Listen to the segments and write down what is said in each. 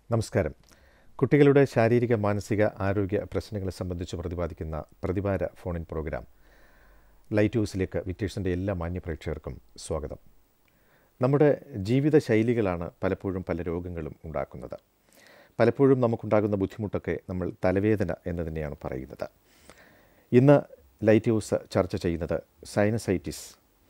നമസ്കാരം കുട്ടികളുടെ ശാരീരിക മാനസിക ആരോഗ്യ പ്രശ്നങ്ങളെ സംബന്ധിച്ച് പ്രതിപാദിക്കുന്ന പ്രതിവാര ഫോണിൻ പ്രോഗ്രാം ലൈറ്റ് ഹൗസിലേക്ക് വിക്ടേഴ്സിൻ്റെ എല്ലാ മാന്യ പ്രേക്ഷകർക്കും സ്വാഗതം നമ്മുടെ ജീവിത ശൈലികളാണ് പലപ്പോഴും പല രോഗങ്ങളും ഉണ്ടാക്കുന്നത് പലപ്പോഴും നമുക്കുണ്ടാകുന്ന ബുദ്ധിമുട്ടൊക്കെ നമ്മൾ തലവേദന എന്ന് തന്നെയാണ് പറയുന്നത് ഇന്ന് ലൈറ്റ് ഹൗസ് ചർച്ച ചെയ്യുന്നത് സൈനസൈറ്റിസ്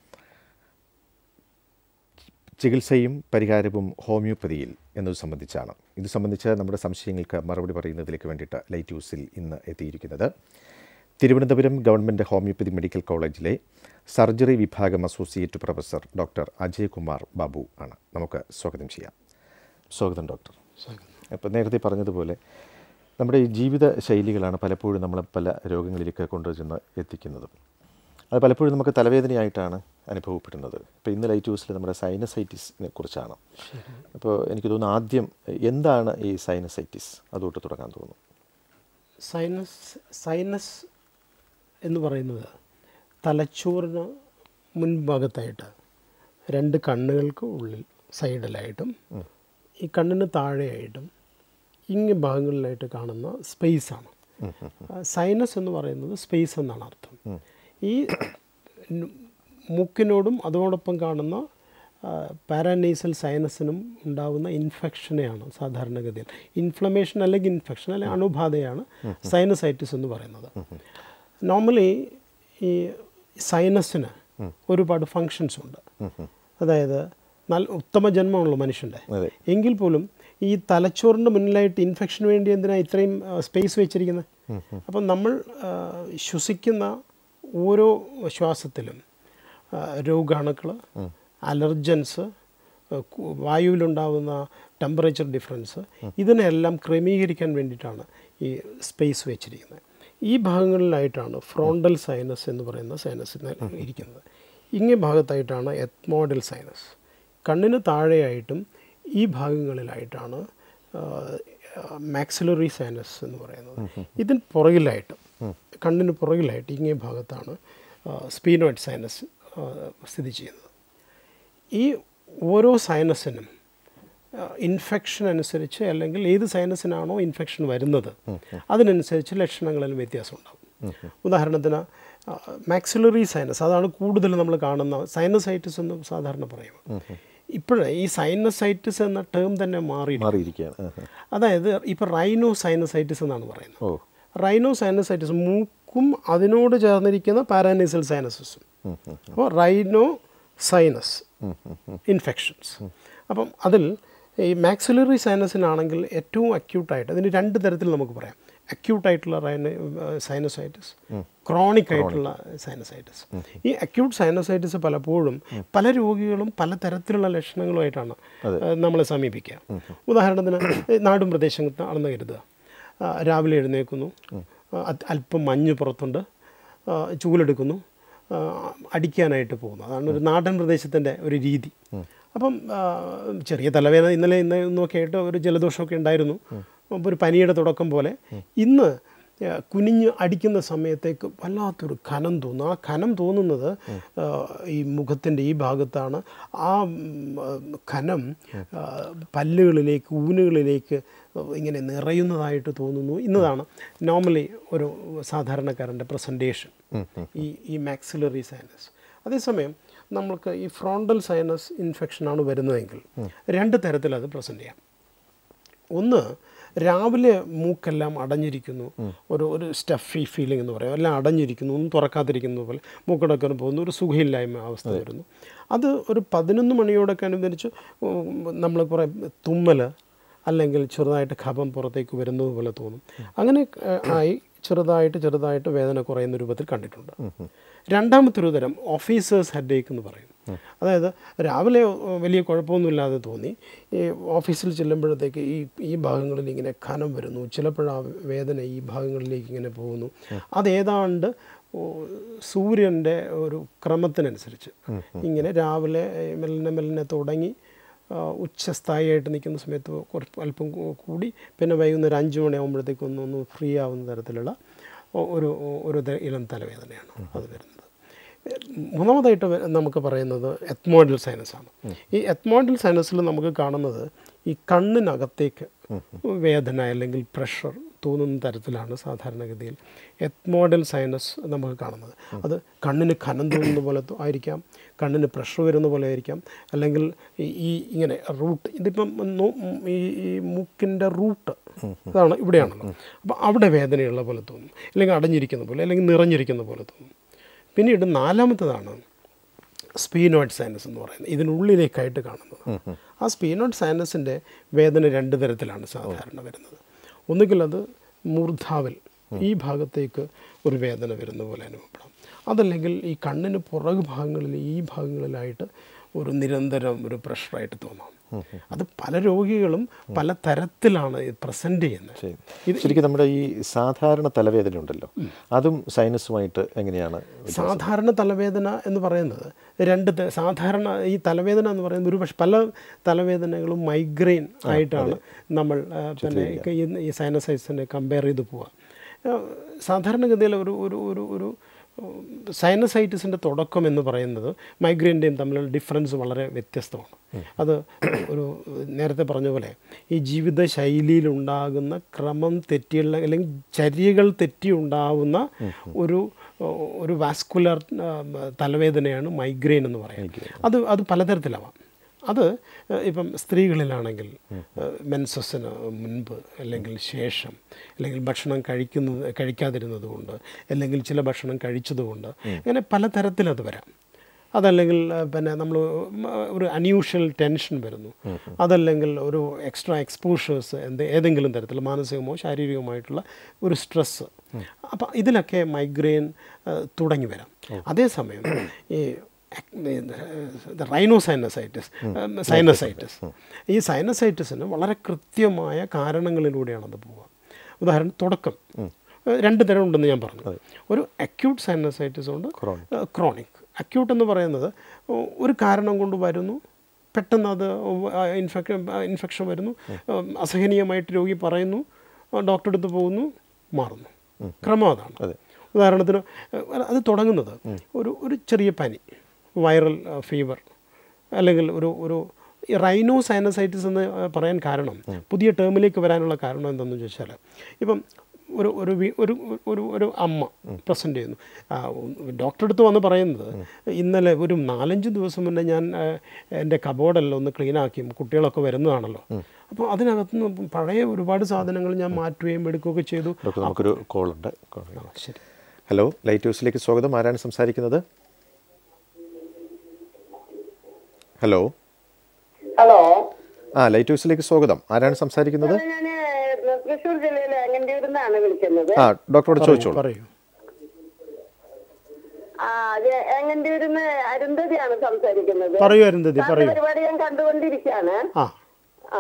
ചികിത്സയും പരിഹാരവും ഹോമിയോപ്പതിയിൽ എന്നത് സംബന്ധിച്ചാണ് ഇത് സംബന്ധിച്ച് നമ്മുടെ സംശയങ്ങൾക്ക് മറുപടി പറയുന്നതിലേക്ക് വേണ്ടിയിട്ട് ലൈറ്റ് ഹൗസിൽ ഇന്ന് എത്തിയിരിക്കുന്നത് തിരുവനന്തപുരം ഗവൺമെൻറ് ഹോമിയോപ്പതി മെഡിക്കൽ കോളേജിലെ സർജറി വിഭാഗം associate professor doctor Ajay Kumar Babu ആണ് നമുക്ക് സ്വാഗതം ചെയ്യാം സ്വാഗതം ഡോക്ടർ അപ്പോൾ നേരത്തെ പറഞ്ഞതുപോലെ നമ്മുടെ ഈ ജീവിത ശൈലികളാണ് പലപ്പോഴും നമ്മളെ പല രോഗങ്ങളിലേക്ക് കൊണ്ടുചെന്ന് എത്തിക്കുന്നത് അത് പലപ്പോഴും നമുക്ക് തലവേദനയായിട്ടാണ് അനുഭവപ്പെടുന്നത് ഇപ്പോൾ ഇന്ന് ലൈറ്റ് ഹൗസിൽ നമ്മുടെ സൈനസൈറ്റിസിനെ കുറിച്ചാണ് അപ്പോൾ എനിക്ക് തോന്നുന്നു ആദ്യം എന്താണ് ഈ സൈനസൈറ്റിസ് അതുകൊണ്ട് തുടങ്ങാൻ തോന്നുന്നു സൈനസ് സൈനസ് എന്ന് പറയുന്നത് തലച്ചോറിന് മുൻഭാഗത്തായിട്ട് രണ്ട് കണ്ണുകൾക്ക് ഉള്ളിൽ സൈഡിലായിട്ടും ഈ കണ്ണിന് താഴെയായിട്ടും ഇങ്ങ് ഭാഗങ്ങളിലായിട്ട് കാണുന്ന സ്പേസാണ് സൈനസ് എന്ന് പറയുന്നത് സ്പേസ് എന്നാണ് അർത്ഥം ഈ ന് മൂക്കിനോടും അതോടൊപ്പം കാണുന്ന പാരാനേസൽ സൈനസിനും ഉണ്ടാവുന്ന ഇൻഫെക്ഷനെയാണ് സാധാരണഗതിയിൽ ഇൻഫ്ലമേഷൻ അല്ലെങ്കിൽ ഇൻഫെക്ഷൻ അല്ലെങ്കിൽ അണുബാധയാണ് സൈനസൈറ്റിസ് എന്ന് പറയുന്നത് നോർമലി ഈ സൈനസിന് ഒരുപാട് ഫങ്ഷൻസ് ഉണ്ട് അതായത് നല്ല ഉത്തമ ജന്മമുള്ള മനുഷ്യൻ്റെ അതെ എങ്കിൽ പോലും ഈ തലച്ചോറിൻ്റെ മുന്നിലായിട്ട് ഇൻഫെക്ഷന് വേണ്ടി എന്തിനാണ് ഇത്രയും സ്പേസ് വെച്ചിരിക്കുന്നത് അപ്പം നമ്മൾ ആ, ശ്വസിക്കുന്ന ഓരോ ശ്വാസത്തിലും ആ, രോഗാണുക്കൾ അലർജൻസ് ആ, കു- വായുവിലുണ്ടാവുന്ന ടെമ്പറേച്ചർ ഡിഫറൻസ് ഇതിനെല്ലാം ക്രമീകരിക്കാൻ വേണ്ടിയിട്ടാണ് ഈ സ്പേസ് വെച്ചിരിക്കുന്നത് ഈ ഭാഗങ്ങളിലായിട്ടാണ് ഫ്രോണ്ടൽ സൈനസ് എന്ന് പറയുന്ന സൈനസ് ഇരിക്കുന്നത് ഇങ്ങേ ഭാഗത്തായിട്ടാണ് എത്മോഡൽ സൈനസ് കണ്ണിന് താഴെയായിട്ടും ഈ ഭാഗങ്ങളിലായിട്ടാണ് മാക്സിലറി സൈനസ് എന്ന് പറയുന്നത് ഇതിന് പുറകിലായിട്ട് കണ്ണിന് പുറകിലായിട്ട് ഇങ്ങേ ഭാഗത്താണ് സ്പീനോയിഡ് സൈനസ് സ്ഥിതി ചെയ്യുന്നത് ഈ ഓരോ സൈനസിനും ഇൻഫെക്ഷൻ അനുസരിച്ച് അല്ലെങ്കിൽ ഏത് സൈനസിനാണോ ഇൻഫെക്ഷൻ വരുന്നത് അതിനനുസരിച്ച് ലക്ഷണങ്ങളിൽ വ്യത്യാസം ഉണ്ടാകും ഉദാഹരണത്തിന് മാക്സിലറി സൈനസ് അതാണ് കൂടുതൽ നമ്മൾ കാണുന്ന സൈനസൈറ്റിസ് എന്ന് സാധാരണ പറയും ഇപ്പോഴേ ഈ സൈനസൈറ്റിസ് എന്ന ടേം തന്നെ മാറി മാറിയിരിക്കുകയാണ് ആ, ആ. അതായത് ഇപ്പോൾ റൈനോ സൈനസൈറ്റിസ് എന്നാണ് പറയുന്നത് ഓ റൈനോ സൈനസൈറ്റിസ് മൂക്കും അതിനോട് ചേർന്നിരിക്കുന്ന പാരാനൈസൽ സൈനസസും അപ്പോൾ റൈനോ സൈനസ് ഇൻഫെക്ഷൻസ് അപ്പം അതിൽ ഈ മാക്സിലറി സൈനസിനാണെങ്കിൽ ഏറ്റവും അക്യൂട്ടായിട്ട് അതിന് രണ്ട് തരത്തിൽ നമുക്ക് പറയാം അക്യൂട്ടായിട്ടുള്ള റൈന സൈനസൈറ്റിസ് ക്രോണിക് ആയിട്ടുള്ള സൈനസൈറ്റിസ് ഈ അക്യൂട്ട് സൈനസൈറ്റിസ് പലപ്പോഴും പല രോഗികളും പല തരത്തിലുള്ള ലക്ഷണങ്ങളുമായിട്ടാണ് ഏഹ്, നമ്മളെ സമീപിക്കുക ഉദാഹരണത്തിന് ഈ നാടും പ്രദേശത്ത് ആണെന്ന് കരുതുക ആ, രാവിലെ എഴുന്നേൽക്കുന്നു ആ, അത് അല്പം മഞ്ഞ് പുറത്തുണ്ട് ആ, ചൂലെടുക്കുന്നു ആ, അടിക്കാനായിട്ട് പോകുന്നു അതാണ് ഒരു നാടൻ പ്രദേശത്തിൻ്റെ ഒരു രീതി അപ്പം ആ, ചെറിയ തലവേദന ഇന്നലെ ഇന്ന് ഇന്നൊക്കെ ആയിട്ട് ഒരു ജലദോഷമൊക്കെ ഉണ്ടായിരുന്നു അപ്പോൾ ഒരു പനിയുടെ തുടക്കം പോലെ ഇന്ന് ആ, കുനിഞ്ഞ് അടിക്കുന്ന സമയത്തേക്ക് വല്ലാത്തൊരു ഖനം തോന്നും ആ ഖനം തോന്നുന്നത് ആ, ഈ മുഖത്തിൻ്റെ ഈ ഭാഗത്താണ് ആ ഉം, ആ, ഖനം ആ, പല്ലുകളിലേക്ക് ഊനുകളിലേക്ക് ഇങ്ങനെ നിറയുന്നതായിട്ട് തോന്നുന്നു ഇന്നതാണ് നോർമലി ഒരു സാധാരണക്കാരൻ്റെ പ്രസൻറ്റേഷൻ ഈ ഈ മാക്സിലറി സൈനസ് അതേസമയം നമ്മൾക്ക് ഈ ഫ്രോണ്ടൽ സൈനസ് ഇൻഫെക്ഷനാണ് വരുന്നതെങ്കിൽ രണ്ട് തരത്തിൽ അത് പ്രസൻറ്റ് ചെയ്യാം ഒന്ന് രാവിലെ മൂക്കെല്ലാം അടഞ്ഞിരിക്കുന്നു ഒരു ഒരു സ്റ്റഫി ഫീലിംഗ് എന്ന് പറയും എല്ലാം അടഞ്ഞിരിക്കുന്നു ഒന്നും തുറക്കാതിരിക്കുന്ന പോലെ മൂക്കടക്കാൻ പോകുന്നു ഒരു സുഖമില്ലായ്മ അവസ്ഥ വരുന്നു അത് ഒരു പതിനൊന്ന് മണിയോടൊക്കെ അനുബന്ധിച്ച് നമ്മൾ കുറേ തുമ്മൽ അല്ലെങ്കിൽ ചെറുതായിട്ട് ഖബം പുറത്തേക്ക് വരുന്നത് പോലെ തോന്നും അങ്ങനെ ഏഹ്, ആയി ചെറുതായിട്ട് ചെറുതായിട്ട് വേദന കുറയുന്ന രൂപത്തിൽ കണ്ടിട്ടുണ്ട് രണ്ടാമത്തെ ഒരു തരം ഓഫീസേഴ്സ് ഹെഡേക്ക് എന്ന് പറയും അതായത് രാവിലെ ഏഹ്, വലിയ കുഴപ്പമൊന്നുമില്ലാതെ തോന്നി ഈ ഓഫീസിൽ ചെല്ലുമ്പോഴത്തേക്ക് ഈ ഈ ഭാഗങ്ങളിൽ ഇങ്ങനെ ഖനം വരുന്നു ചിലപ്പോൾ ആ വേദന ഈ ഭാഗങ്ങളിലേക്ക് ഇങ്ങനെ പോകുന്നു അതേതാണ്ട് ഓ, സൂര്യൻ്റെ ഒരു ക്രമത്തിനനുസരിച്ച് ഇങ്ങനെ രാവിലെ ഏഹ്, മെല്ലെ മെല്ലെ തുടങ്ങി ആ, ഉച്ചസ്ഥായിയായിട്ട് നിൽക്കുന്ന സമയത്ത് കുറച്ച് അല്പം കൂ- കൂടി പിന്നെ വൈകുന്നേരം അഞ്ച് മണിയാകുമ്പോഴത്തേക്ക് ഒന്ന് ഒന്ന് ഫ്രീ ആവുന്ന തരത്തിലുള്ള ഒ- ഒരു ഒരു ത- ഇളം തലവേദനയാണ് അത് വരുന്നത് മൂന്നാമതായിട്ട് വ- നമുക്ക് പറയുന്നത് എത്മോഡൽ സൈനസാണ് ഈ എത്മോഡൽ സൈനസിൽ നമുക്ക് കാണുന്നത് ഈ കണ്ണിനകത്തേക്ക് വേദന അല്ലെങ്കിൽ പ്രഷർ തോന്നുന്ന തരത്തിലാണ് സാധാരണഗതിയിൽ എത്മോഡൽ സൈനസ് നമുക്ക് കാണുന്നത് അത് കണ്ണിന് കനം തോന്നുന്ന പോലെ തോ- ആയിരിക്കാം കണ്ണിന് പ്രഷർ വരുന്ന പോലെ ആയിരിക്കാം അല്ലെങ്കിൽ ഈ- ഈ ഇങ്ങനെ റൂട്ട് ഇതിപ്പം നോ- ഈ ഈ മൂക്കിൻ്റെ റൂട്ട് അതാണ് ഇവിടെയാണല്ലോ അപ്പോൾ അവിടെ വേദനയുള്ള പോലെ തോന്നും അല്ലെങ്കിൽ അടഞ്ഞിരിക്കുന്ന പോലെ അല്ലെങ്കിൽ നിറഞ്ഞിരിക്കുന്ന പോലെ തോന്നും പിന്നീട് നാലാമത്തതാണ് സ്പീനോയിഡ് സൈനസ് എന്ന് പറയുന്നത് ഇതിനുള്ളിലേക്കായിട്ട് കാണുന്നത് ആ സ്പീനോയിഡ് സൈനസിൻ്റെ വേദന രണ്ട് തരത്തിലാണ് സാധാരണ വരുന്നത് ഒന്നുകിൽ അത് മൂർധാവിൽ ഈ ഭാഗത്തേക്ക് ഒരു വേദന വരുന്ന പോലെ അനുഭവപ്പെടാം അതല്ലെങ്കിൽ ഈ കണ്ണിന് പുറകു ഭാഗങ്ങളിൽ ഈ ഭാഗങ്ങളിലായിട്ട് ഒരു നിരന്തരം ഒരു പ്രഷറായിട്ട് തോന്നാം അത് പല രോഗികളും പല തരത്തിലാണ് പ്രസൻറ്റ് ചെയ്യുന്നത് ശരി ശരിക്കും നമ്മുടെ ഈ സാധാരണ തലവേദന ഉണ്ടല്ലോ അതും സൈനസുമായിട്ട് എങ്ങനെയാണ് സാധാരണ തലവേദന എന്ന് പറയുന്നത് രണ്ട് ത- സാധാരണ ഈ തലവേദന എന്ന് പറയുന്നത് ഒരു പക്ഷെ പല തലവേദനകളും മൈഗ്രെയിൻ ആയിട്ടാണ് നമ്മൾ ആ, പിന്നെ ഈ- ഈ സൈനസൈസിനെ കമ്പയർ ചെയ്ത് പോവുക ആ, സാധാരണഗതിയിൽ ഒരു ഒരു ഒരു ഒരു സൈനസൈറ്റിസിൻ്റെ തുടക്കം എന്ന് പറയുന്നത് മൈഗ്രെയിൻ്റെയും തമ്മിലുള്ള ഡിഫറൻസ് വളരെ വ്യത്യസ്തമാണ് അത് ഒരു നേരത്തെ പറഞ്ഞ പോലെ ഈ ജീവിത ശൈലിയിലുണ്ടാകുന്ന ക്രമം തെറ്റിയുള്ള അല്ലെങ്കിൽ ചര്യകൾ തെറ്റി ഉണ്ടാവുന്ന ഒരു ഒരു വാസ്കുലർ തലവേദനയാണ് മൈഗ്രെയിൻ എന്ന് പറയുന്നത് അത് അത് പലതരത്തിലാവാം അത് ഏഹ്, ഇപ്പം സ്ത്രീകളിലാണെങ്കിൽ മെൻസസിന് മുൻപ് അല്ലെങ്കിൽ ശേഷം അല്ലെങ്കിൽ ഭക്ഷണം കഴിക്കുന്നത് കഴിക്കാതിരുന്നത് കൊണ്ട് അല്ലെങ്കിൽ ചില ഭക്ഷണം കഴിച്ചതുകൊണ്ട് അങ്ങനെ പലതരത്തിലത് വരാം അതല്ലെങ്കിൽ ആ, പിന്നെ നമ്മൾ ഒരു അൺയൂഷ്വൽ ടെൻഷൻ വരുന്നു അതല്ലെങ്കിൽ ഒരു എക്സ്ട്രാ എക്സ്പോഷേഴ്സ് എന്ത് ഏതെങ്കിലും തരത്തിൽ മാനസികമോ ശാരീരികമായിട്ടുള്ള ഒരു സ്ട്രെസ്സ് അപ്പം ഇതിലൊക്കെ മൈഗ്രെയിൻ തുടങ്ങി വരാം അതേസമയം ഈ റൈനോസൈനസൈറ്റിസ് സൈനസൈറ്റിസ് ഈ സൈനസൈറ്റിസിന് വളരെ കൃത്യമായ കാരണങ്ങളിലൂടെയാണ് അത് പോവുക ഉദാഹരണം തുടക്കം ഏഹ് രണ്ട് തരം ഉണ്ടെന്ന് ഞാൻ പറഞ്ഞു ഒരു അക്യൂട്ട് സൈനസൈറ്റിസ് ഉണ്ട് ക്രോണിക് അക്യൂട്ട് എന്ന് പറയുന്നത് ഒ- ഒരു കാരണം കൊണ്ട് വരുന്നു പെട്ടെന്ന് അത് ഇൻഫെക്ഷൻ ഇൻഫെക്ഷൻ വരുന്നു ഉം, അസഹനീയമായിട്ട് രോഗി പറയുന്നു ഡോക്ടറെ അടുത്ത് പോകുന്നു മാറുന്നു ക്രമം അതാണ് ഉദാഹരണത്തിന് ഏഹ്, അത് തുടങ്ങുന്നത് ഒരു ഒരു ചെറിയ പനി വൈറൽ ഫീവർ അല്ലെങ്കിൽ ഒരു ഒരു ഈ റൈനോ സൈനസൈറ്റിസ് എന്ന് ഏഹ്, പറയാൻ കാരണം പുതിയ ടേമിലേക്ക് വരാനുള്ള കാരണം എന്തെന്ന് ചോദിച്ചാൽ ഇപ്പം ഒരു ഒരു വി- ഒരു ഒരു ഒരു അമ്മ പ്രസൻറ്റ് ചെയ്യുന്നു ആ, ഡോക്ടറെ അടുത്ത് വന്ന് പറയുന്നത് ഇന്നലെ ഒരു നാലഞ്ച് ദിവസം മുന്നേ ഞാൻ ആ, എൻ്റെ കബോർഡെല്ലാം ഒന്ന് ക്ലീൻ ആക്കി കുട്ടികളൊക്കെ വരുന്നതാണല്ലോ അപ്പോൾ അതിനകത്ത് നിന്ന് പഴയ ഒരുപാട് സാധനങ്ങൾ ഞാൻ മാറ്റുകയും എടുക്കുകയൊക്കെ ചെയ്തു ഡോക്ടർ നമുക്കൊരു കോൾ ഉണ്ട് ശരി ഹലോ ലൈറ്റ് ഹൗസിലേക്ക് സ്വാഗതം ആരാണ് സംസാരിക്കുന്നത് ഹലോ ഹലോ ആ ലൈറ്റ് ഹൗസിലേക്ക് സ്വാഗതം ആരാണ് സംസാരിക്കുന്നത് ഞാൻ തൃശ്ശൂർ ജില്ലയിലെ അങ്ങണ്ടിയൂരിൽ നിന്നാണ് വിളിക്കുന്നത് ആ ഡോക്ടറോട് ചോദിച്ചോളൂ പറയൂ ആ അത് അങ്ങണ്ടിയൂരിൽ നിന്ന് അരുന്ധതിയാണ് സംസാരിക്കുന്നത് പറയൂ അരുന്ധതി സാറിന്റെ പറയൂ പരിപാടി ഞാൻ കണ്ടുകൊണ്ടിരിക്കുകയാണ് ആ ആ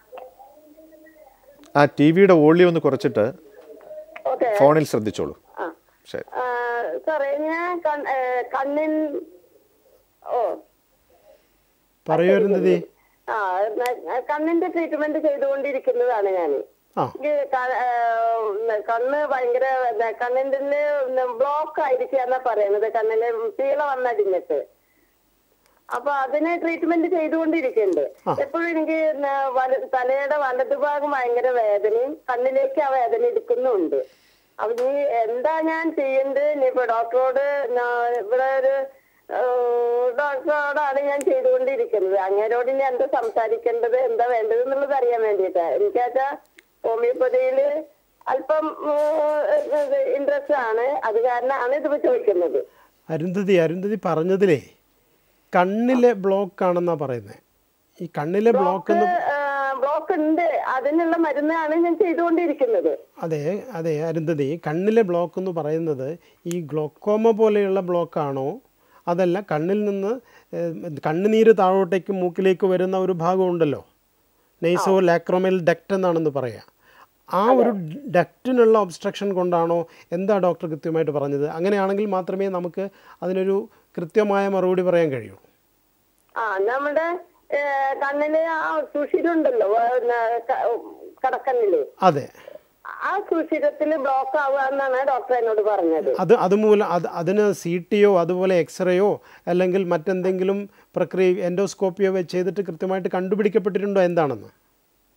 ആ ടി വിയുടെ വോളിയം ഒന്ന് കുറച്ചിട്ട് ഓക്കെ ഫോണിൽ ശ്രദ്ധിച്ചോളൂ ആ ശരി ആ, സാറേ ഞാൻ കൺ- ഏ, കണ്ണിൻ ഓ പറയൂ അരുന്ധതി ആ ന- കണ്ണിന്റെ ട്രീറ്റ്മെന്റ് ചെയ്തുകൊണ്ടിരിക്കുന്നതാണ് ഞാൻ ആ കണ്ണ് ഭയങ്കര എന്താ, കണ്ണിന്റെ ബ്ലോക്ക് ആയിരിക്കുക എന്നാ പറയുന്നത് കണ്ണിന് പീള വന്നടിഞ്ഞിട്ട് അപ്പൊ അതിന് ട്രീറ്റ്മെന്റ് ചെയ്തുകൊണ്ടിരിക്കുന്നുണ്ട് എപ്പോഴും എനിക്ക് ന- വല- തലയുടെ വലതുഭാഗം ഭയങ്കര വേദനയും കണ്ണിലേക്ക് ആ വേദന എടുക്കുന്നുണ്ട് അപ്പൊ നീ എന്താ ഞാൻ ചെയ്യേണ്ടത് ഇനിയിപ്പോ ഡോക്ടറോട് ഞാ- ഇവിടെ ഒരു ഏഹ്, ഡോക്ടറോടാണ് ഞാൻ ചെയ്തുകൊണ്ടിരിക്കുന്നത് അങ്ങേരോട് ഇനി എന്താ സംസാരിക്കേണ്ടത് എന്താ വേണ്ടത് എന്നുള്ളത് അറിയാൻ വേണ്ടിയിട്ടാ എനിക്കാച്ചാ ഹോമിയോപ്പതിയില് അല്പം ഇൻട്രസ്റ്റ് ആണ് അത് കാരണമാണ് ഇതിപ്പോ ചോദിക്കുന്നത് അരുന്ധതി അരുന്ധതി പറഞ്ഞതിലേ കണ്ണിലെ ബ്ലോക്ക് ആണെന്നാ പറയുന്നത് ഈ കണ്ണിലെ ബ്ലോക്ക് എന്ന് ബ്ലോക്ക് ഉണ്ട് അതിനുള്ള മരുന്നാണ് ഞാൻ ചെയ്തുകൊണ്ടിരിക്കുന്നത് അതെ അതെ അരുന്ധതി കണ്ണിലെ ബ്ലോക്ക് എന്ന് പറയുന്നത് ഈ ഗ്ലോക്കോമ പോലെയുള്ള ബ്ലോക്കാണോ അതല്ല കണ്ണിൽ നിന്ന് ഏഹ്, കണ്ണുനീര് താഴോട്ടേക്ക് മൂക്കിലേക്ക് വരുന്ന ഒരു ഭാഗമുണ്ടല്ലോ നെയ്സോ ലാക്രോമൽ ഡക്റ്റ് എന്നാണെന്ന് പറയാം ആ ഒരു ഡക്റ്റിനുള്ള ഒബ്സ്ട്രക്ഷൻ കൊണ്ടാണോ എന്താ ഡോക്ടർ കൃത്യമായിട്ട് പറഞ്ഞത് അങ്ങനെയാണെങ്കിൽ മാത്രമേ നമുക്ക് അതിനൊരു കൃത്യമായ മറുപടി പറയാൻ കഴിയൂ ആ നമ്മുടെ ഏ, കണ്ണില് ആ സുഷിരമുണ്ടല്ലോ പിന്നെ ക- കടക്കണ്ണില് അതെ ആ സുഷിരത്തില് ബ്ലോക്ക് ആവുക എന്നാണ് ഡോക്ടർ എന്നോട് പറഞ്ഞത് അത് അതുമൂലം അത് അതിന് സി ടിയോ അതുപോലെ എക്സ്റേയോ അല്ലെങ്കിൽ മറ്റെന്തെങ്കിലും പ്രക്രിയ എൻഡോസ്കോപ്പിയോ വെച്ച് ചെയ്തിട്ട് കൃത്യമായിട്ട് കണ്ടുപിടിക്കപ്പെട്ടിട്ടുണ്ടോ എന്താണെന്ന്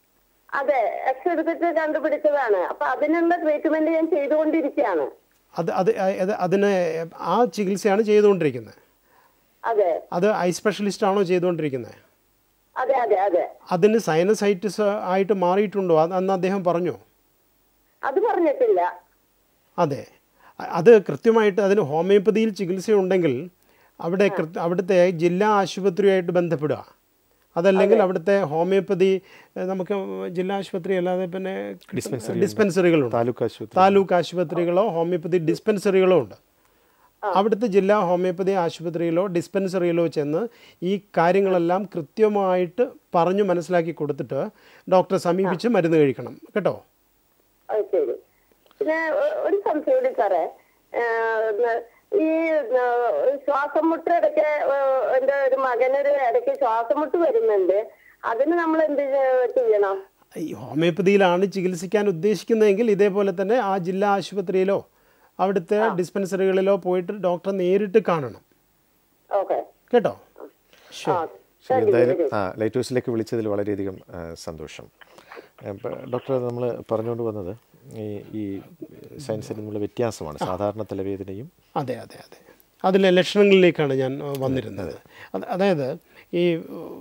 അതെ എക്സ് എടുത്തിട്ട് കണ്ടുപിടിച്ചതാണ് അപ്പൊ അതിനുള്ള ട്രീറ്റ്മെന്റ് ഞാൻ ചെയ്തുകൊണ്ടിരിക്കുകയാണ് അത് അത് അത് അതിന് ആ ചികിത്സയാണ് ചെയ്തുകൊണ്ടിരിക്കുന്നത് അതെ അത് ഐ സ്പെഷ്യലിസ്റ്റ് ആണോ ചെയ്തുകൊണ്ടിരിക്കുന്നത് അതെ അതെ അതെ അതിന് സൈനസൈറ്റിസ് ആയിട്ട് മാറിയിട്ടുണ്ടോ അത് അന്ന് അദ്ദേഹം പറഞ്ഞോ അത് പറഞ്ഞിട്ടില്ല അതെ അ- അത് കൃത്യമായിട്ട് അതിന് ഹോമിയോപ്പതിയിൽ ചികിത്സയുണ്ടെങ്കിൽ അവിടെ കൃത്യ- അവിടുത്തെ ജില്ലാ ആശുപത്രിയുമായിട്ട് ബന്ധപ്പെടുക അതല്ലെങ്കിൽ അവിടുത്തെ ഹോമിയോപ്പതി ഏഹ്, നമുക്ക് ജില്ലാ ആശുപത്രി അല്ലാതെ പിന്നെ ഡിസ്പെൻസറികളുണ്ട് താലൂക്ക് ആശുപത്രി താലൂക്ക് ആശുപത്രികളോ ഹോമിയോപ്പതി ഡിസ്പെൻസറികളോ ഉണ്ട് അവിടുത്തെ ജില്ലാ ഹോമിയോപ്പതി ആശുപത്രിയിലോ ഡിസ്പെൻസറിയിലോ ചെന്ന് ഈ കാര്യങ്ങളെല്ലാം കൃത്യമായിട്ട് പറഞ്ഞു മനസ്സിലാക്കി കൊടുത്തിട്ട് ഡോക്ടറെ സമീപിച്ച് മരുന്ന് കഴിക്കണം കേട്ടോ അത് ശരി പിന്നെ ഒ- ഒരു സംശയം കൂടി സാറേ ഏഹ്, ഈ ഏഹ്, ശ്വാസം മുട്ട് ഇടയ്ക്ക് ഏഹ്, എന്റെ ഒരു മകനൊരു ഇടയ്ക്ക് ശ്വാസം മുട്ട് വരുന്നുണ്ട് അതിന് നമ്മൾ എന്ത് ചെ- ചെയ്യണം ഈ ഹോമിയോപ്പതിയിലാണ് ചികിത്സിക്കാൻ ഉദ്ദേശിക്കുന്നതെങ്കിൽ ഇതേപോലെ തന്നെ ആ ജില്ലാ ആശുപത്രിയിലോ അവിടുത്തെ ഡിസ്പെൻസറികളിലോ പോയിട്ട് ഡോക്ടറെ നേരിട്ട് കാണണം ഓക്കെ കേട്ടോ ആ ശരി എന്തായാലും ആ ലൈറ്റ് ഹൗസിലേക്ക് വിളിച്ചതിൽ വളരെയധികം ആ, സന്തോഷം അപ്പോൾ ഡോക്ടർ നമ്മൾ പറഞ്ഞുകൊണ്ട് വന്നത് ഈ ഈ സയൻസിൽ നിന്നുള്ള വ്യത്യാസമാണ് സാധാരണ തലവേദനയും അതെ അതെ അതെ അതിലെ ലക്ഷണങ്ങളിലേക്കാണ് ഞാൻ ഏഹ്, വന്നിരുന്നത് അത് അതായത് ഈ ഏഹ്,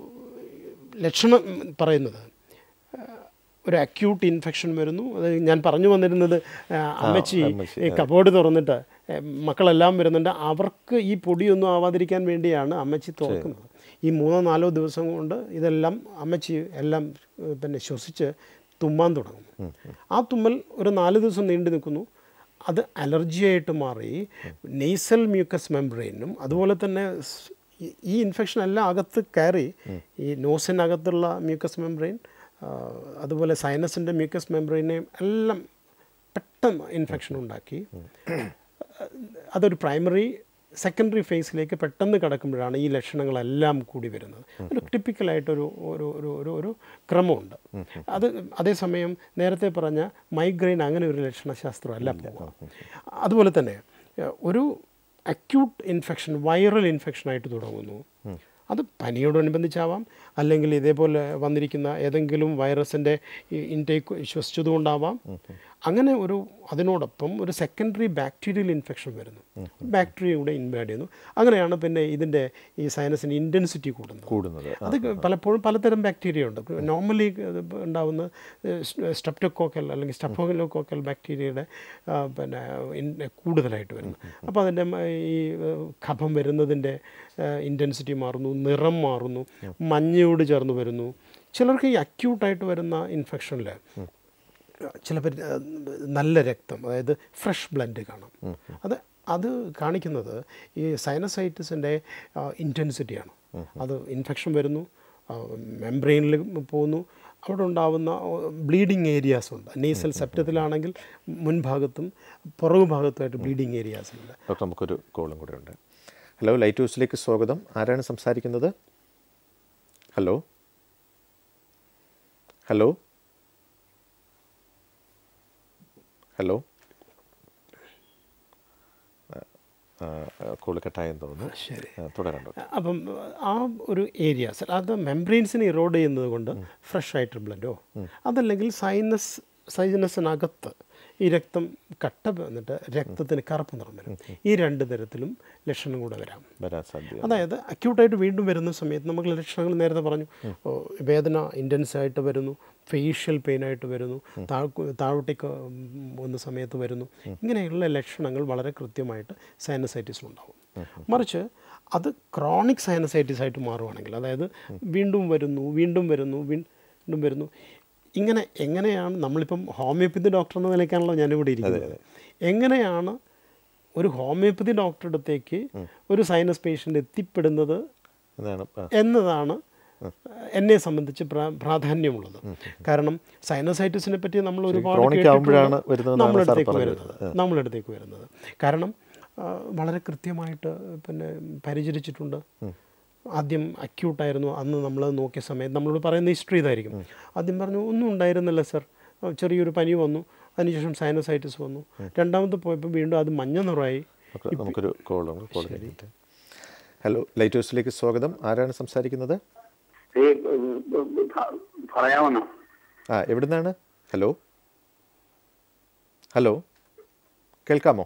ലക്ഷണം പറയുന്നത് ഏഹ്, ഒരു അക്യൂട്ട് ഇൻഫെക്ഷൻ വരുന്നു അത് ഞാൻ പറഞ്ഞു വന്നിരുന്നത് ഏഹ്, അമ്മച്ചി അമ്മച്ചി, ഈ കബോർഡ് തുറന്നിട്ട് ഏഹ്, മക്കളെല്ലാം വരുന്നുണ്ട് അവർക്ക് ഈ പൊടിയൊന്നും ആവാതിരിക്കാൻ വേണ്ടിയാണ് അമ്മച്ചി തുറക്കുന്നത് ഈ മൂന്നോ നാലോ ദിവസം കൊണ്ട് ഇതെല്ലാം അമ്മച്ചി എല്ലാം ഏഹ്, പിന്നെ ശ്വസിച്ച് തുമ്മാൻ തുടങ്ങുന്നു ആ തുമ്മൽ ഒരു നാല് ദിവസം നീണ്ടു നിൽക്കുന്നു അത് അലർജിയായിട്ട് മാറി നെയ്സൽ മ്യൂക്കസ് മെംബ്രെയിനും അതുപോലെ തന്നെ സ്- ഈ- ഈ ഇൻഫെക്ഷൻ എല്ലാം അകത്ത് കയറി ഈ നോസിനകത്തുള്ള മ്യൂക്കസ് മെംബ്രെയിൻ അതുപോലെ സൈനസിൻ്റെ മ്യൂക്കസ് മെംബ്രെയിനെയും എല്ലാം പെട്ടെന്ന് ഇൻഫെക്ഷൻ ഉണ്ടാക്കി അതൊരു പ്രൈമറി സെക്കൻഡറി ഫേസിലേക്ക് പെട്ടെന്ന് കിടക്കുമ്പോഴാണ് ഈ ലക്ഷണങ്ങളെല്ലാം കൂടി വരുന്നത് ഒരു ടിപ്പിക്കലായിട്ടൊരു ഒരു ഒരു ഒരു ഒരു ക്രമമുണ്ട് അത് അതേസമയം നേരത്തെ പറഞ്ഞ മൈഗ്രെയിൻ അങ്ങനെ ഒരു ലക്ഷണശാസ്ത്രമല്ല പോകുക അതുപോലെ തന്നെ ഏഹ്, ഒരു അക്യൂട്ട് ഇൻഫെക്ഷൻ വൈറൽ ഇൻഫെക്ഷനായിട്ട് തുടങ്ങുന്നു അത് പനിയോടനുബന്ധിച്ചാവാം അല്ലെങ്കിൽ ഇതേപോലെ വന്നിരിക്കുന്ന ഏതെങ്കിലും വൈറസിൻ്റെ ഇൻടേക്ക് ശ്വസിച്ചതുകൊണ്ടാവാം അങ്ങനെ ഒരു അതിനോടൊപ്പം ഒരു സെക്കൻഡറി ബാക്ടീരിയൽ ഇൻഫെക്ഷൻ വരുന്നു ബാക്ടീരിയ കൂടെ ഇൻവാഡ് ചെയ്യുന്നു അങ്ങനെയാണ് പിന്നെ ഇതിൻ്റെ ഈ സൈനസിന് ഇൻറ്റൻസിറ്റി കൂടുന്നത് കൂടുന്നത് അത് പലപ്പോഴും പലതരം ബാക്ടീരിയ ഉണ്ട് നോർമലി ഉണ്ടാവുന്ന സ്ട്രെപ്റ്റോകോക്കൽ അല്ലെങ്കിൽ സ്റ്റഫോലോകോക്കൽ ബാക്ടീരിയയുടെ ആ, പിന്നെ ഇൻ- കൂടുതലായിട്ട് വരുന്നു അപ്പോൾ അതിൻ്റെ മ- ഈ ഏഹ്, കഫം വരുന്നതിൻ്റെ ഇൻറ്റൻസിറ്റി മാറുന്നു നിറം മാറുന്നു മഞ്ഞയോട് ചേർന്ന് വരുന്നു ചിലർക്ക് ഈ അക്യൂട്ടായിട്ട് വരുന്ന ഇൻഫെക്ഷനിൽ ചിലപ്പോൾ നല്ല രക്തം അതായത് ഫ്രഷ് ബ്ലഡ് കാണാം അത് അത് കാണിക്കുന്നത് ഈ സൈനസൈറ്റിസിൻ്റെ ഇൻറ്റൻസിറ്റിയാണ് അത് ഇൻഫെക്ഷൻ വരുന്നു മെംബ്രെയിനിൽ പോകുന്നു അവിടെ ഉണ്ടാവുന്ന ബ്ലീഡിങ് ഏരിയാസ് ഉണ്ട് നേസൽ സെപ്റ്റത്തിലാണെങ്കിൽ മുൻഭാഗത്തും പുറകു ഭാഗത്തുമായിട്ട് ബ്ലീഡിങ് ഏരിയാസ് ഉണ്ട് ഡോക്ടർ നമുക്കൊരു കോളും കൂടെ ഉണ്ട് ഹലോ ലൈറ്റ് ഹൗസിലേക്ക് സ്വാഗതം ആരാണ് സംസാരിക്കുന്നത് ഹലോ ഹലോ ഹലോ കോള് കട്ടായെന്ന് തോന്നുന്നു ശരി ആ, തുടരാം ഡോക്ടർ അപ്പം ആ ഒരു ഏരിയാസ് അത് മെംബ്രെയിൻസിനെ ഇറോഡ് ചെയ്യുന്നത് കൊണ്ട് ഫ്രഷ് ആയിട്ട് ബ്ലഡോ അതല്ലെങ്കിൽ സൈനസ് സൈനസിനകത്ത് ഈ രക്തം കട്ട വന്നിട്ട് രക്തത്തിന് കറുപ്പ് നിറം വരും ഈ രണ്ട് തരത്തിലും ലക്ഷണം കൂടെ വരാം വരാൻ സാധ്യത അതായത് അക്യൂട്ടായിട്ട് വീണ്ടും വരുന്ന സമയത്ത് നമുക്ക് ലക്ഷണങ്ങൾ നേരത്തെ പറഞ്ഞു ഓ, വേദന ഇൻറ്റൻസ് ആയിട്ട് വരുന്നു ഫേഷ്യൽ പെയിൻ ആയിട്ട് വരുന്നു താഴ് താഴോട്ടേക്ക് വന്ന സമയത്ത് വരുന്നു ഇങ്ങനെയുള്ള ലക്ഷണങ്ങൾ വളരെ കൃത്യമായിട്ട് സൈനസൈറ്റിസിലുണ്ടാവും മറിച്ച് അത് ക്രോണിക് സൈനസൈറ്റിസ് ആയിട്ട് മാറുവാണെങ്കിൽ അതായത് വീണ്ടും വരുന്നു വീണ്ടും വരുന്നു വീണ്ടും വരുന്നു ഇങ്ങനെ എങ്ങനെയാണ് നമ്മളിപ്പം ഹോമിയോപ്പതി ഡോക്ടർ എന്ന നിലയ്ക്കാണല്ലോ ഞാനിവിടെ ഇരിക്കുന്നത് എങ്ങനെയാണ് ഒരു ഹോമിയോപ്പതി ഡോക്ടറുടെ അടുത്തേക്ക് ഒരു സൈനസ് പേഷ്യൻ്റ് എത്തിപ്പെടുന്നത് എന്നാണ് ആ, എന്നതാണ് എന്നെ സംബന്ധിച്ച് പ്രാ- പ്രാധാന്യമുള്ളത് കാരണം സൈനസൈറ്റിസിനെ പറ്റി നമ്മൾ ഒരുപാട് chronic കേട്ടിട്ടുണ്ട്. ആവുമ്പോഴാണ് വരുന്നതെന്നാണ് നമ്മുടെ സാർ അടുത്തേക്ക് പറഞ്ഞത്. വരുന്നത് നമ്മുടെ അടുത്തേക്ക് വരുന്നത് കാരണം ആ, വളരെ കൃത്യമായിട്ട് പിന്നെ പരിചരിച്ചിട്ടുണ്ട് ആദ്യം അക്യൂട്ടായിരുന്നു അന്ന് നമ്മൾ നോക്കിയ സമയത്ത് നമ്മളോട് പറയുന്ന ഹിസ്റ്ററി ഇതായിരിക്കും ആദ്യം പറഞ്ഞു ഒന്നും ഉണ്ടായിരുന്നില്ല സർ ചെറിയൊരു പനി വന്നു അതിനുശേഷം സൈനസൈറ്റിസ് വന്നു രണ്ടാമത് പോയപ്പോൾ വീണ്ടും അത് മഞ്ഞ നിറമായി ഡോക്ടർ നമുക്കൊരു കോളും കോൾ കഴിഞ്ഞിട്ട് ഹലോ ലൈറ്റ് ഹൗസിലേക്ക് സ്വാഗതം ആരാണ് സംസാരിക്കുന്നത് ഈ ഉം, ഉം, പ- പറയാമെന്നോ ആ എവിടുന്നാണ് ഹലോ ഹലോ കേൾക്കാമോ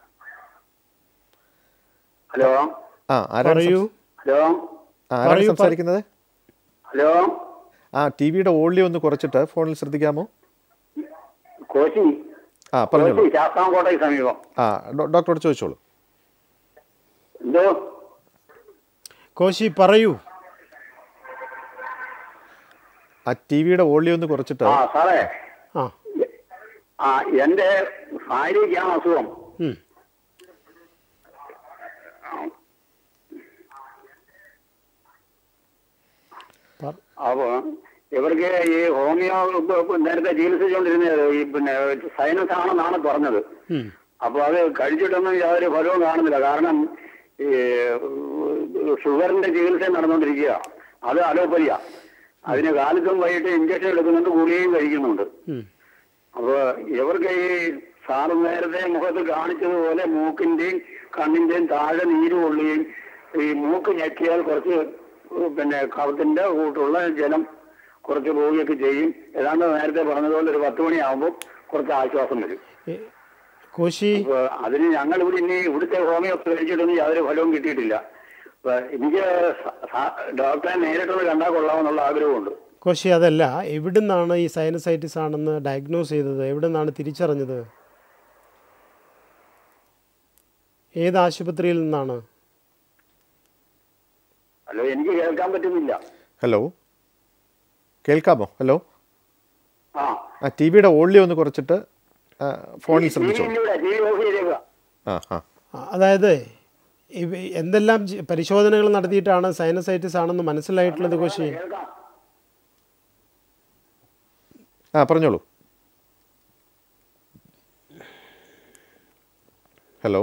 ഹലോ ആ ആരാണ് പറയൂ ഹലോ സംസ- ആ, ആരാണ് പറയൂ, പറ- സംസാരിക്കുന്നത് ഹലോ ആ ടി വിയുടെ വോളിയം ഒന്ന് കുറച്ചിട്ട് ഫോണിൽ ശ്രദ്ധിക്കാമോ കോശി ആ പറഞ്ഞോളൂ കോശി ശാസ്താംകോട്ടയ്ക്ക് സമീപം ആ ഡോ- ഡോക്ടറോട് ചോദിച്ചോളൂ എന്തോ കോശി പറയൂ ആ ടി വിയുടെ വോളിയം ഒന്ന് കുറച്ചിട്ട് ആ സാറേ ആ ആ എന്റെ ഭാര്യയ്ക്കാണ് അസുഖം ഉം. പറ- അപ്പൊ ഇവർക്ക് ഈ ഹോമിയോ ഇപ്പൊ- ഇപ്പൊ നേരത്തെ ചികിത്സിച്ചുകൊണ്ടിരുന്നത് ഈ പിന്നെ സൈനസ് ആണെന്നാണ് പറഞ്ഞത് ഉം. അപ്പൊ അത് കഴിച്ചിട്ടൊന്നും യാതൊരു ഫലവും കാണുന്നില്ല കാരണം ഈ ഷുഗറിന്റെ ചികിത്സ നടന്നുകൊണ്ടിരിക്കുക അത് അലോപ്പതിയ അതിന് കാലത്തും വൈകിട്ട് ഇഞ്ചക്ഷൻ എടുക്കുന്നുണ്ട് ഗുളികയും കഴിക്കുന്നുണ്ട് ഉം. അപ്പൊ ഇവർക്ക് ഈ സാറ് നേരത്തെ മുഖത്ത് കാണിച്ചതുപോലെ മൂക്കിന്റെയും കണ്ണിന്റെയും താഴെ നീര് കൊള്ളുകയും ഈ മൂക്ക് ഞെക്കിയാൽ കുറച്ച് പിന്നെ കവത്തിന്റെ കൂട്ടുള്ള ജലം കുറച്ച് പോവുകയൊക്കെ ചെയ്യും ഏതാണ്ട് നേരത്തെ പറഞ്ഞതുപോലെ ഒരു പത്ത് മണിയാകുമ്പോൾ കുറച്ച് ആശ്വാസം വരും ഏ, കോശി അപ്പൊ അതിന് ഞങ്ങൾ ഇവിടെ ഇനി ഇവിടുത്തെ ഹോമിയോ കഴിച്ചിട്ടൊന്നും യാതൊരു ഫലവും കിട്ടിയിട്ടില്ല അപ്പൊ എനിക്ക് സ- സ- ഡോക്ടറെ നേരിട്ടൊന്ന് കണ്ടാൽ കൊള്ളാമെന്നുള്ള ആഗ്രഹമുണ്ട് കോശി അതല്ല എവിടുന്നാണ് ഈ സൈനസൈറ്റിസ് ആണെന്ന് ഡയഗ്നോസ് ചെയ്തത് എവിടുന്നാണ് തിരിച്ചറിഞ്ഞത് ഏത് ആശുപത്രിയിൽ നിന്നാണ് അല്ലോ എനിക്ക് കേൾക്കാൻ പറ്റുന്നില്ല ഹലോ കേൾക്കാമോ ഹലോ ആ ആ ടി വിയുടെ വോളിയം ഒന്ന് കുറച്ചിട്ട് ആ, ഫോണിൽ ശ്രദ്ധിച്ചോളൂ ടി വി ഓഫ് ചെയ്തേക്കുക ആ ആ ആ, അതായത് ഇവ- എന്തെല്ലാം ജി- പരിശോധനകൾ നടത്തിയിട്ടാണ് സൈനസൈറ്റിസ് ആണെന്ന് മനസ്സിലായിട്ടുള്ളത് കോശി കേൾക്കാം ആ പറഞ്ഞോളൂ ഹലോ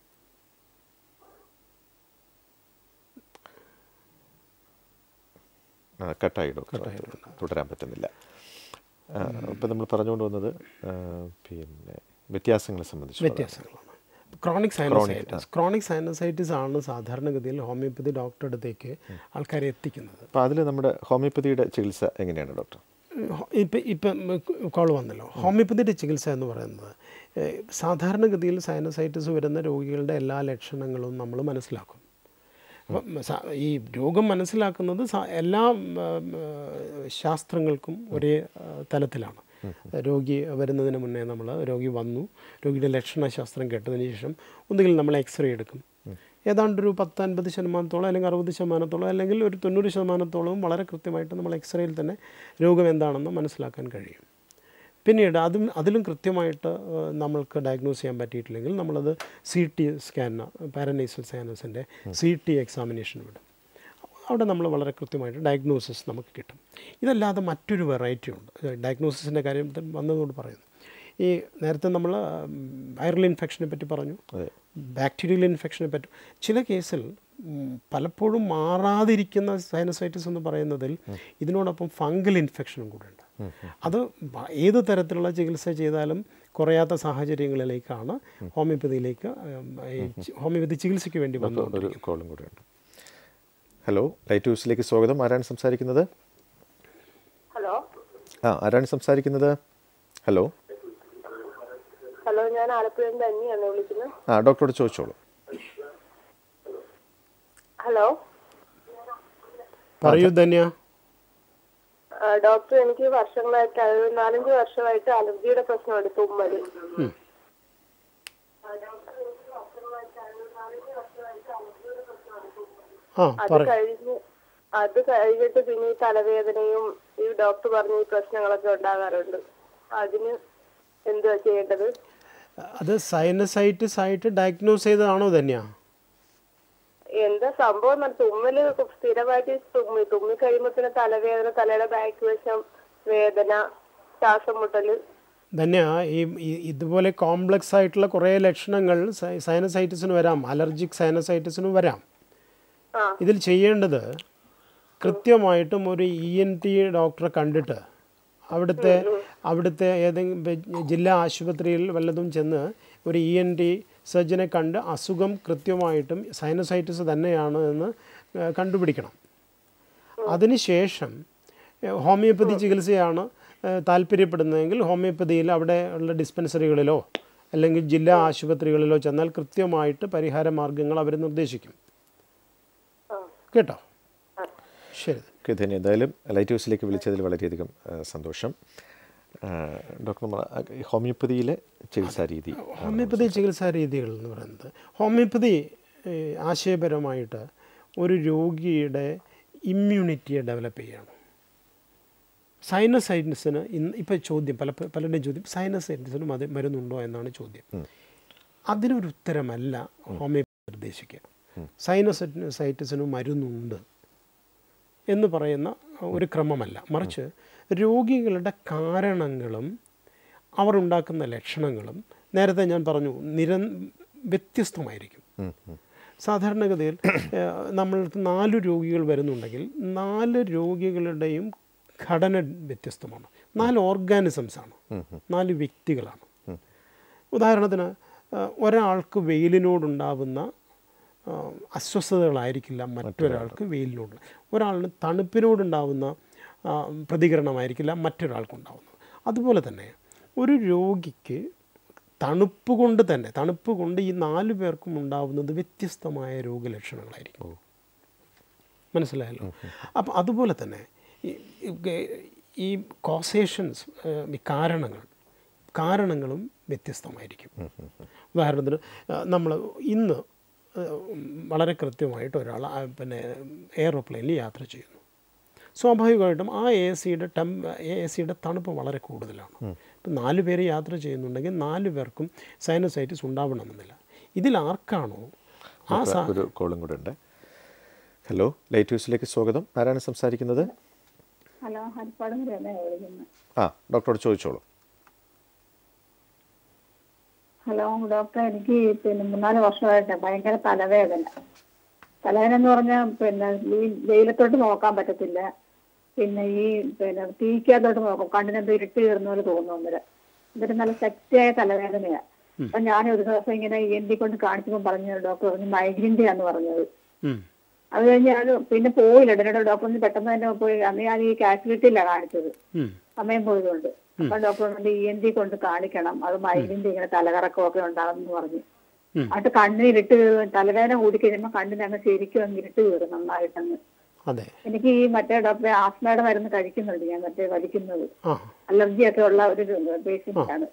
ആ കട്ടായി ഡോക്ടർ തുടരാൻ പറ്റുന്നില്ല ഇപ്പം നമ്മൾ പറഞ്ഞുകൊണ്ട് വന്നത് ആ, പിന്നെ വ്യത്യാസങ്ങളെ സംബന്ധിച്ച് വ്യത്യാസങ്ങളാണ് ക്രോണിക് സൈനസൈറ്റിസ് ക്രോണിക് സൈനസൈറ്റിസ് ആണ് സാധാരണഗതിയിൽ ഹോമിയോപ്പതി ഡോക്ടറുടെ അടുത്തേക്ക് ആൾക്കാരെ എത്തിക്കുന്നത് അപ്പോൾ അതിൽ നമ്മുടെ ഹോമിയോപ്പതിയുടെ ചികിത്സ എങ്ങനെയാണ് ഡോക്ടർ ഇപ്പം ഇപ്പം കോൾ വന്നല്ലോ ഹോമിയോപ്പതിയുടെ ചികിത്സ എന്ന് പറയുന്നത് ഏഹ്, സാധാരണഗതിയിൽ സൈനസൈറ്റിസ് വരുന്ന രോഗികളുടെ എല്ലാ ലക്ഷണങ്ങളും നമ്മൾ മനസ്സിലാക്കും അപ്പം സ- ഈ രോഗം മനസ്സിലാക്കുന്നത് സ- എല്ലാ ഉം, ഏഹ്, ശാസ്ത്രങ്ങൾക്കും ഒരേ ഏഹ്, തലത്തിലാണ് രോഗി വരുന്നതിന് മുന്നേ നമ്മൾ രോഗി വന്നു രോഗിയുടെ ലക്ഷണശാസ്ത്രം കേട്ടതിന് ശേഷം ഒന്നുകിൽ നമ്മൾ എക്സ്റേ എടുക്കും ഏതാണ്ട് ഒരു പത്ത് അൻപത് ശതമാനത്തോളം അല്ലെങ്കിൽ അറുപത് ശതമാനത്തോളം അല്ലെങ്കിൽ ഒരു തൊണ്ണൂറ് ശതമാനത്തോളം വളരെ കൃത്യമായിട്ട് നമ്മൾ എക്സ്റേയിൽ തന്നെ രോഗം എന്താണെന്ന് മനസ്സിലാക്കാൻ കഴിയും പിന്നീട് അതും അതിലും കൃത്യമായിട്ട് ഏഹ്, നമ്മൾക്ക് ഡയഗ്നോസ് ചെയ്യാൻ പറ്റിയിട്ടില്ലെങ്കിൽ നമ്മളത് സി ടി സ്കാൻ പാരനൈസൽ സയനസിൻ്റെ സി ടി എക്സാമിനേഷൻ വിടും അവിടെ നമ്മൾ വളരെ കൃത്യമായിട്ട് ഡയഗ്നോസിസ് നമുക്ക് കിട്ടും ഇതല്ലാതെ മറ്റൊരു വെറൈറ്റി ഉണ്ട് ഡയഗ്നോസിസിൻ്റെ കാര്യം വന്നതുകൊണ്ട് പറയുന്നു ഈ നേരത്തെ നമ്മൾ വൈറൽ ഇൻഫെക്ഷനെ പറ്റി പറഞ്ഞു അതെ ബാക്ടീരിയൽ ഇൻഫെക്ഷനെ പറ്റി ചില കേസിൽ ഉം, പലപ്പോഴും മാറാതിരിക്കുന്ന സൈനസൈറ്റിസ് എന്ന് പറയുന്നതിൽ ഇതിനോടൊപ്പം ഫംഗൽ ഇൻഫെക്ഷനും കൂടെ ഉണ്ട് അത് വ- ഏത് തരത്തിലുള്ള ചികിത്സ ചെയ്താലും കുറയാത്ത സാഹചര്യങ്ങളിലേക്കാണ് ഹോമിയോപ്പതിയിലേക്ക് ഉം, ഈ ചി- ഹോമിയോപ്പതി ചികിത്സയ്ക്ക് വേണ്ടി വന്നു ഒരു കോളും കൂടെയുണ്ട് ഹലോ ലൈറ്റ് ഹൗസിലേക്ക് സ്വാഗതം ആരാണ് സംസാരിക്കുന്നത് ഹലോ ആ ആരാണ് സംസാരിക്കുന്നത് ഹലോ ഹലോ ഞാൻ ആലപ്പുഴയിൽ നിന്ന് തന്നെയാണ് വിളിക്കുന്നത് ആ ഡോക്ടറോട് ചോദിച്ചോളൂ ഹലോ പറയൂ ധന്യ ആ, ഡോക്ടർ എനിക്ക് വർഷങ്ങളായിട്ട് അത് നാലഞ്ച് വർഷമായിട്ട് അലർജിയുടെ പ്രശ്നമുണ്ട് തുമ്മല് ആ അത് പറ കഴിഞ്ഞ് അത് കഴിഞ്ഞിട്ട് പിന്നെ ഈ തലവേദനയും ഈ ഡോക്ടർ പറഞ്ഞ ഈ പ്രശ്നങ്ങളൊക്കെ ഉണ്ടാകാറുണ്ട് അതിന് എന്തുവാ ചെയ്യേണ്ടത് അത് സൈനസൈറ്റിസ് ആയിട്ട് ഡയഗ്നോസ് ചെയ്തതാണോ ധന്യ എന്താ സംഭവം എന്ന് പറഞ്ഞാൽ തുമ്മല് സ്ഥിരമായിട്ട് തുമ്മി തുമ്മി കഴിയുമ്പോ പിന്നെ തലവേദന തലയുടെ ബാക്ക് വശം വേദന ശ്വാസം മുട്ടല് ധന്യ ഈ ഈ- ഇതുപോലെ കോംപ്ലക്സ് ആയിട്ടുള്ള കുറേ ലക്ഷണങ്ങൾ സൈ- സൈനസൈറ്റിസിന് വരാം അലർജിക് സൈനസൈറ്റിസിനും വരാം ആ ഇതിൽ ചെയ്യേണ്ടത് കൃത്യമായിട്ടും ഒരു ഇ എൻ ടി ഡോക്ടറെ കണ്ടിട്ട് അവിടുത്തെ അവിടുത്തെ ഏതെങ്കിലും വെ- ജില്ലാ ആശുപത്രിയിൽ വല്ലതും ചെന്ന് ഒരു ഇ എൻ ടി സർജനെ കണ്ട് അസുഖം കൃത്യമായിട്ടും സൈനസൈറ്റിസ് തന്നെയാണ് എന്ന് ഏഹ്, കണ്ടുപിടിക്കണം അതിനുശേഷം ഏഹ്, ഹോമിയോപ്പതി ചികിത്സയാണ് ഏഹ്, താല്പര്യപ്പെടുന്നതെങ്കിൽ ഹോമിയോപ്പതിയിൽ അവിടെ ഉള്ള ഡിസ്പെൻസറികളിലോ അല്ലെങ്കിൽ ജില്ലാ ആശുപത്രികളിലോ ചെന്നാൽ കൃത്യമായിട്ട് പരിഹാര മാർഗങ്ങൾ അവർ നിർദ്ദേശിക്കും കേട്ടോ ശരി ഓക്കെ ധന്യ എന്തായാലും ലൈറ്റ് ഹൗസിലേക്ക് വിളിച്ചതിൽ വളരെയധികം ആ, സന്തോഷം ആ, ഡോക്ടർ മ- ആ, ഈ ഹോമിയോപ്പതിയിലെ ചികിത്സാ രീതി ഹോമിയോപ്പതി ചികിത്സാ രീതികൾ എന്ന് പറയുന്നത് ഹോമിയോപ്പതി ഏഹ്, ആശയപരമായിട്ട് ഒരു രോഗിയുടെ ഇമ്മ്യൂണിറ്റിയെ ഡെവലപ്പ് ചെയ്യണം സൈനസൈറ്റിസിന് ഇന്ന് ഇപ്പോൾ ചോദ്യം പല പലരുടെയും ചോദ്യം സൈനസൈറ്റിസിന് മതി മരുന്നുണ്ടോ എന്നാണ് ചോദ്യം അതിനൊരു ഉത്തരമല്ല ഹോമിയോപ്പതി നിർദ്ദേശിക്കുക സൈനസൈറ്റിസിന് മരുന്നുണ്ട് എന്ന് പറയുന്ന ഒരു ക്രമമല്ല മറിച്ച് രോഗികളുടെ കാരണങ്ങളും അവർ ഉണ്ടാക്കുന്ന ലക്ഷണങ്ങളും നേരത്തെ ഞാൻ പറഞ്ഞു നിര വ്യത്യസ്തമായിരിക്കും സാധാരണഗതിയിൽ ഏഹ്, നമ്മൾക്ക് നാല് രോഗികൾ വരുന്നുണ്ടെങ്കിൽ നാല് രോഗികളുടെയും ഘടന വ്യത്യസ്തമാണ് നാല് ഓർഗാനിസംസ് ആണ് നാല് വ്യക്തികളാണ് ഉദാഹരണത്തിന് ഏഹ്, ഒരാൾക്ക് വെയിലിനോടുണ്ടാവുന്ന ആ, അസ്വസ്ഥതകളായിരിക്കില്ല മറ്റൊരാൾക്ക് വെയിലിനോട് ഒരാളിന് തണുപ്പിനോടുണ്ടാവുന്ന ആ, പ്രതികരണമായിരിക്കില്ല മറ്റൊരാൾക്കുണ്ടാവുന്നത് അതുപോലെ തന്നെ ഒരു രോഗിക്ക് തണുപ്പ് കൊണ്ട് തന്നെ തണുപ്പ് കൊണ്ട് ഈ നാല് പേർക്കും ഉണ്ടാവുന്നത് വ്യത്യസ്തമായ രോഗലക്ഷണങ്ങളായിരിക്കും മനസ്സിലായല്ലോ അപ്പം അതുപോലെ തന്നെ ഈ- ഈ- ഈ കോസേഷൻസ് ഈ കാരണങ്ങൾ കാരണങ്ങളും വ്യത്യസ്തമായിരിക്കും ഉദാഹരണത്തിന് നമ്മൾ ഇന്ന് ഏഹ്, വളരെ കൃത്യമായിട്ട് ഒരാൾ ആ, പിന്നെ എയറോപ്ലെയിനിൽ യാത്ര ചെയ്യുന്നു സ്വാഭാവികമായിട്ടും ആ എ സിയുടെ ടെം എ സിയുടെ തണുപ്പ് വളരെ കൂടുതലാണ് ഇപ്പം നാല് പേര് യാത്ര ചെയ്യുന്നുണ്ടെങ്കിൽ നാല് പേർക്കും സൈനസൈറ്റിസ് ഉണ്ടാവണമെന്നില്ല ഇതിൽ ആർക്കാണോ ആ സാ ഒരു കോളും കൂടെ ഉണ്ട് ഹലോ ലൈറ്റ് ഹൗസിലേക്ക് സ്വാഗതം ആരാണ് സംസാരിക്കുന്നത് ഹലോ ഹരിപ്പാട് മുരളി വിളിക്കുന്നത് ആ ഡോക്ടറോട് ചോദിച്ചോളൂ ഹലോ ഡോക്ടർ എനിക്ക് പിന്നെ മൂന്നാല് വർഷമായിട്ട് ഭയങ്കര തലവേദന തലവേദന എന്ന് പറഞ്ഞാൽ പിന്നെ ഈ വെയിലത്തോട്ട് നോക്കാൻ പറ്റത്തില്ല പിന്നെ ഈ പിന്നെ തീക്കകത്തോട്ട് നോക്കും കണ്ണിനെന്തോ ഇരുട്ട് കയറുന്ന പോലെ തോന്നുന്നു എന്നിട്ട് നല്ല ശക്തിയായ തലവേദനയാ അപ്പൊ ഞാൻ ഒരു ദിവസം ഇങ്ങനെ ഇ എൻ ഡി കൊണ്ട് കാണിച്ചപ്പോൾ പറഞ്ഞു ഡോക്ടർ പറഞ്ഞു മൈഗ്രീൻ്റെ ആന്ന് പറഞ്ഞത് ഉം. അത് കഴിഞ്ഞ് ഞാൻ പിന്നെ പോയില്ല ഉടനെ ഡോക്ടറിന് പെട്ടെന്ന് തന്നെ പോയി അന്ന് ഞാൻ ഈ കാഷ്വാലിറ്റിയിലാണ് കാണിച്ചത് ഉം. സമയം പോയതുകൊണ്ട് അപ്പൊ ഡോക്ടർ പറഞ്ഞു ഇ എൻ ജി കൊണ്ട് കാണിക്കണം അത് മൈലിന്റെ ഇങ്ങനെ തലകറക്കമൊക്കെ ഉണ്ടാകുമെന്ന് പറഞ്ഞു ഉം. എന്നിട്ട് കണ്ണിന് ഇരുട്ട് കയറും തലവേദന കൂടി കഴിയുമ്പോൾ കണ്ണിന് അങ്ങ് ശരിക്കും അങ്ങ് ഇരുട്ട് കയറും നന്നായിട്ടങ്ങ് അതെ എനിക്ക് ഈ മറ്റേ ഡോക്ടറെ ആസ്മയുടെ മരുന്ന് കഴിക്കുന്നുണ്ട് ഞാൻ മറ്റേ വലിക്കുന്നത് ആ അലർജി ഒക്കെ ഉള്ള ഒരു പേഷ്യന്റ് ആണ്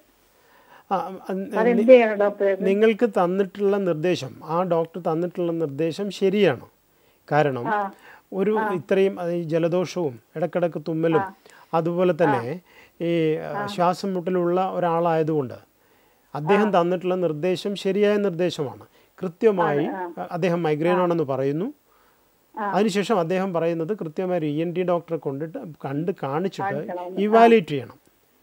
ആ, അത് അത് എന്ത് ചെയ്യണം ഡോക്ടറെ നിങ്ങൾക്ക് തന്നിട്ടുള്ള നിർദ്ദേശം ആ ഡോക്ടർ തന്നിട്ടുള്ള നിർദ്ദേശം ശരിയാണ് കാരണം ഒരു ഇത്രയും അത് ഈ ജലദോഷവും ഇടക്കിടക്ക് തുമ്മലും അതുപോലെ തന്നെ ഈ ശ്വാസം മുട്ടലുള്ള ഒരാളായതുകൊണ്ട് അദ്ദേഹം തന്നിട്ടുള്ള നിർദ്ദേശം ശരിയായ നിർദ്ദേശമാണ് കൃത്യമായി അദ്ദേഹം മൈഗ്രെയിൻ ആണെന്ന് പറയുന്നു അതിനുശേഷം അദ്ദേഹം പറയുന്നത് കൃത്യമായി ഇ എൻ ടി ഡോക്ടറെ കൊണ്ടിട്ട് കണ്ട് കാണിച്ചിട്ട് ഇവാലുവേറ്റ് ചെയ്യണം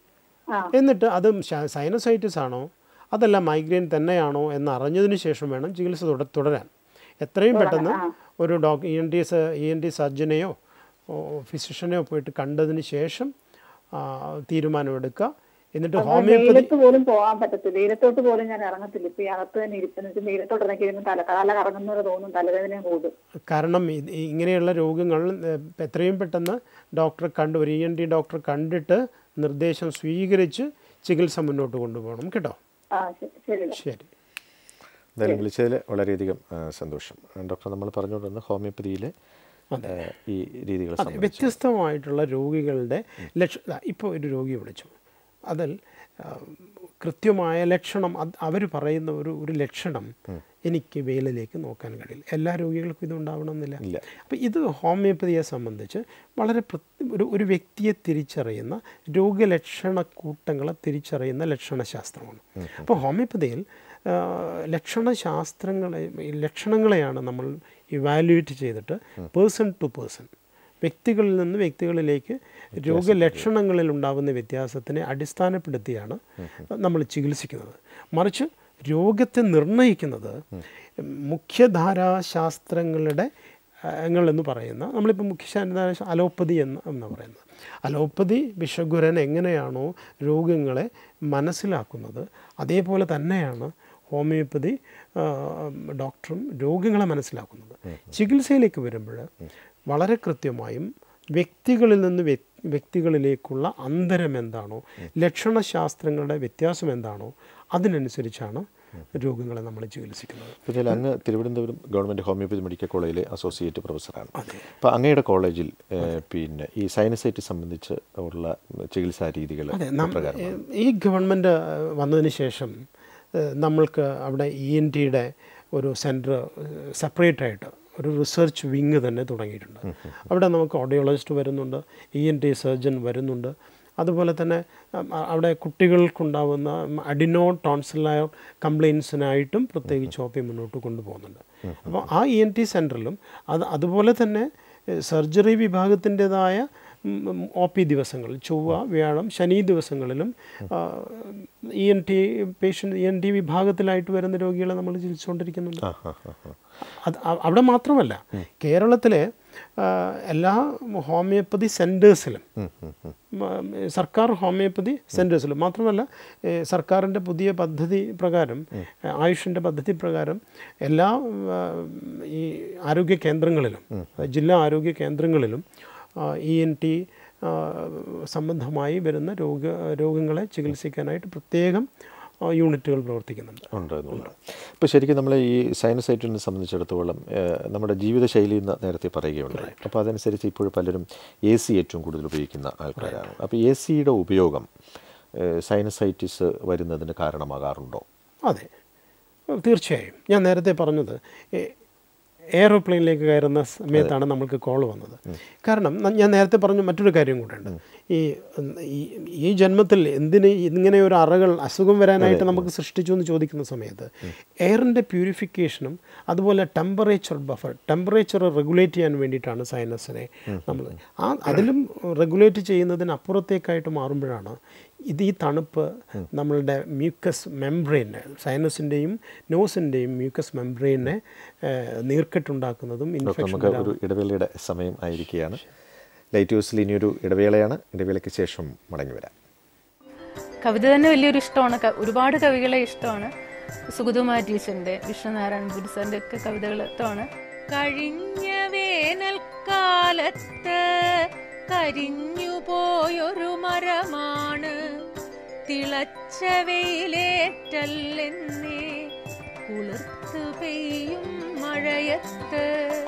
ആ. എന്നിട്ട് അത് സൈനസൈറ്റിസ് ആണോ അതല്ല മൈഗ്രെയിൻ തന്നെയാണോ എന്ന് അറിഞ്ഞതിന് ശേഷം വേണം ചികിത്സ തുട തുടരാൻ എത്രയും പെട്ടെന്ന് ഒരു doctor E N T E N T സർജനെയോ ഫിസിഷ്യനെയോ പോയിട്ട് കണ്ടതിന് ശേഷം ആ, തീരുമാനമെടുക്കുക എന്നിട്ട് ഹോമിയോപ്പതി വെയിലത്ത് പോലും പോകാൻ പറ്റത്തില്ല വെയിലത്തോട്ട് പോലും ഞാൻ ഇറങ്ങത്തില്ല ഇപ്പൊ ഈ അകത്ത് തന്നെ ഇരിക്കുന്ന വെയിലത്തോട്ട് ഇറങ്ങി കഴിയുമ്പോൾ തല തല കറങ്ങുന്ന പോലെ തോന്നും തലവേദന കൂടും കാരണം ഇത് ഇങ്ങനെയുള്ള രോഗങ്ങൾ ഏഹ്, എത്രയും പെട്ടെന്ന് ഡോക്ടറെ കണ്ട് ഒരു ഇ എൻ ടി ഡോക്ടറെ കണ്ടിട്ട് നിർദ്ദേശം സ്വീകരിച്ച് ചികിത്സ മുന്നോട്ട് കൊണ്ടുപോകണം കേട്ടോ ആ ശരി ശരി ഡോക്ടർ. ശരി എന്തായാലും വിളിച്ചതിൽ വളരെയധികം ആ, സന്തോഷം ആ, ഡോക്ടർ നമ്മൾ പറഞ്ഞുകൊണ്ടിരുന്ന ഹോമിയോപ്പതിയിലെ ആ, ഈ രീതികൾ അതെ വ്യത്യസ്തമായിട്ടുള്ള രോഗികളുടെ ലക്ഷ ഇപ്പോൾ ഒരു രോഗിയെ വിളിച്ചു അതിൽ ആ, കൃത്യമായ ലക്ഷണം അവർ പറയുന്ന ഒരു ഒരു ലക്ഷണം എനിക്ക് വെയിലിലേക്ക് നോക്കാൻ കഴിയില്ല എല്ലാ രോഗികൾക്കും ഇത് ഉണ്ടാവണമെന്നില്ല ഇല്ല. അപ്പോൾ ഇത് ഹോമിയോപ്പതിയെ സംബന്ധിച്ച് വളരെ പ്രത്യ- ഒരു ഒരു വ്യക്തിയെ തിരിച്ചറിയുന്ന രോഗലക്ഷണ കൂട്ടങ്ങളെ തിരിച്ചറിയുന്ന ലക്ഷണശാസ്ത്രമാണ് അപ്പോൾ ഹോമിയോപ്പതിയിൽ ആ, ലക്ഷണശാസ്ത്രങ്ങളെ ഈ ലക്ഷണങ്ങളെയാണ് നമ്മൾ ഇവാലുവേറ്റ് ചെയ്തിട്ട് പേഴ്സൺ ടു പേഴ്സൺ വ്യക്തികളിൽ നിന്ന് വ്യക്തികളിലേക്ക് രോഗലക്ഷണങ്ങളിൽ ഉണ്ടാകുന്ന വ്യത്യാസത്തിനെ അടിസ്ഥാനപ്പെടുത്തിയാണ് നമ്മൾ ചികിത്സിക്കുന്നത് മറിച്ച് രോഗത്തെ നിർണ്ണയിക്കുന്നത് മുഖ്യധാരാശാസ്ത്രങ്ങളുടെ ങ്ങൾ എന്ന് പറയുന്ന നമ്മളിപ്പോൾ മുഖ്യധാര അലോപ്പതി എന്ന് എന്ന് പറയുന്നത് അലോപ്പതി വിഷഗുരൻ എങ്ങനെയാണോ രോഗങ്ങളെ മനസ്സിലാക്കുന്നത് അതേപോലെ തന്നെയാണ് ഹോമിയോപ്പതി ആ, ഡോക്ടറും രോഗങ്ങളെ മനസ്സിലാക്കുന്നത് ചികിത്സയിലേക്ക് വരുമ്പോൾ വളരെ കൃത്യമായും വ്യക്തികളിൽ നിന്ന് വ്യക്- വ്യക്തികളിലേക്കുള്ള അന്തരം എന്താണോ ലക്ഷണശാസ്ത്രങ്ങളുടെ വ്യത്യാസം എന്താണോ അതിനനുസരിച്ചാണ് രോഗങ്ങളെ നമ്മൾ ചികിത്സിക്കുന്നത് എന്നാൽ അങ്ങ് തിരുവനന്തപുരം ഗവൺമെൻറ് ഹോമിയോപ്പതി മെഡിക്കൽ കോളേജിലെ അസോസിയേറ്റ് പ്രൊഫസറാണ് അപ്പോൾ അങ്ങയുടെ കോളേജിൽ ഏഹ്, പിന്നെ ഈ സൈനസൈറ്റ് സംബന്ധിച്ച് ഉള്ള ചികിത്സാ രീതികൾ അതെ നം- പ്രകാരം ഈ ഗവൺമെൻറ് വന്നതിന് ശേഷം ഏഹ്, നമ്മൾക്ക് അവിടെ ഇ എൻ ടിയുടെ ഒരു സെൻറ്റർ സെപ്പറേറ്റ് ആയിട്ട് ഒരു റിസർച്ച് വിങ് തന്നെ തുടങ്ങിയിട്ടുണ്ട് അവിടെ നമുക്ക് ഓഡിയോളജിസ്റ്റ് വരുന്നുണ്ട് ഇ എൻ ടി സർജൻ വരുന്നുണ്ട് അതുപോലെ തന്നെ ഉം, അ- അവിടെ കുട്ടികൾക്കുണ്ടാവുന്ന അഡിനോ ടോൺസിലർ കംപ്ലയിൻസിനായിട്ടും പ്രത്യേകിച്ച് ഒ പി മുന്നോട്ട് കൊണ്ടുപോകുന്നുണ്ട് അപ്പോൾ ആ ഇ എൻ ടി സെൻറ്ററിലും അത് അതുപോലെ തന്നെ സർജറി വിഭാഗത്തിൻ്റെതായ ഒ പി ദിവസങ്ങൾ ചൊവ്വ വ്യാഴം ശനി ദിവസങ്ങളിലും E N T patient E N T വിഭാഗത്തിലായിട്ട് വരുന്ന രോഗികളെ നമ്മൾ ചികിത്സിച്ചുകൊണ്ടിരിക്കുന്നുണ്ട് ആ ആ ആ ആ. അത് അ- അവിടെ മാത്രമല്ല കേരളത്തിലെ ആ, എല്ലാ ഹോമിയോപ്പതി സെൻറ്റേഴ്സിലും സർക്കാർ ഹോമിയോപ്പതി സെൻറ്റേഴ്സിലും മാത്രമല്ല ഏ, സർക്കാരിൻ്റെ പുതിയ പദ്ധതി പ്രകാരം ആയുഷിൻ്റെ പദ്ധതി പ്രകാരം എല്ലാ ആ, ഈ ആരോഗ്യ കേന്ദ്രങ്ങളിലും ജില്ലാ ആരോഗ്യ കേന്ദ്രങ്ങളിലും ഇ എൻ ടി സംബന്ധമായി വരുന്ന രോഗ രോഗങ്ങളെ ചികിത്സിക്കാനായിട്ട് പ്രത്യേകം ആ, യൂണിറ്റുകൾ പ്രവർത്തിക്കുന്നുണ്ട് ഉണ്ട് എന്നുള്ളത് ഇപ്പോൾ ശരിക്കും നമ്മൾ ഈ സൈനസൈറ്റിനെ സംബന്ധിച്ചിടത്തോളം ഏഹ്, നമ്മുടെ ജീവിതശൈലി എന്ന് നേരത്തെ പറയുകയുണ്ടായി അപ്പോൾ അതനുസരിച്ച് ഇപ്പോൾ പലരും എ സി ഏറ്റവും കൂടുതൽ ഉപയോഗിക്കുന്ന ആൾക്കാരാണ് അപ്പോൾ എ സിയുടെ ഉപയോഗം ഏഹ്, സൈനസൈറ്റിസ് വരുന്നതിന് കാരണമാകാറുണ്ടോ അതെ തീർച്ചയായും ഞാൻ നേരത്തെ പറഞ്ഞത് എ- എയറോപ്ലെയിനിലേക്ക് കയറുന്ന സമയത്താണ് നമ്മൾക്ക് കോൾ വന്നത് കാരണം ന- ഞാൻ നേരത്തെ പറഞ്ഞ മറ്റൊരു കാര്യം കൂടെയുണ്ട് ഈ ഉം, ഈ- ഈ ജന്മത്തിൽ എന്തിന് ഇങ്ങനെ ഒരു അറകൾ അസുഖം വരാനായിട്ട് നമുക്ക് സൃഷ്ടിച്ചു എന്ന് ചോദിക്കുന്ന സമയത്ത് എയറിൻ്റെ പ്യൂരിഫിക്കേഷനും അതുപോലെ ടെമ്പറേച്ചർ ബഫർ ടെമ്പറേച്ചർ റെഗുലേറ്റ് ചെയ്യാൻ വേണ്ടിയിട്ടാണ് സൈനസിനെ നമ്മൾ ആ അതിലും റെഗുലേറ്റ് ചെയ്യുന്നതിന് അപ്പുറത്തേക്കായിട്ട് മാറുമ്പോഴാണ് ഇത് ഈ തണുപ്പ് നമ്മളുടെ മ്യൂക്കസ് മെംബ്രെയിനെ സൈനസിൻ്റെയും നോസിൻ്റെയും മ്യൂക്കസ് മെംബ്രെയിനെ നീർക്കെട്ടുണ്ടാക്കുന്നതും ഡോക്ടർ ഇൻഫെക്ഷൻ നമുക്ക് ഒരു ഇടവേളയുടെ സമയം ആയിരിക്കുകയാണ് ലൈറ്റ് ഹൗസിൽ ഇനിയൊരു ഇടവേളയാണ് ഇടവേളയ്ക്ക് ശേഷം മടങ്ങി വരാം കവിത തന്നെ വലിയൊരു ഇഷ്ടമാണ് ക- ഒരുപാട് കവികളെ ഇഷ്ടമാണ് സുഗതകുമാർ ടീച്ചറിന്റെ വിഷ്ണുനാരായണ ഗുരുസാറിന്റെ ഒക്കെ കവിതകൾ ഇഷ്ടമാണ് കഴിഞ്ഞ വേനൽക്കാലത്ത് കരിഞ്ഞു പോയൊരു മരമാണ് തിളച്ച വെയിലേറ്റല്ലെന്നേ കുളിർത്തു പെയ്യും മഴയത്ത്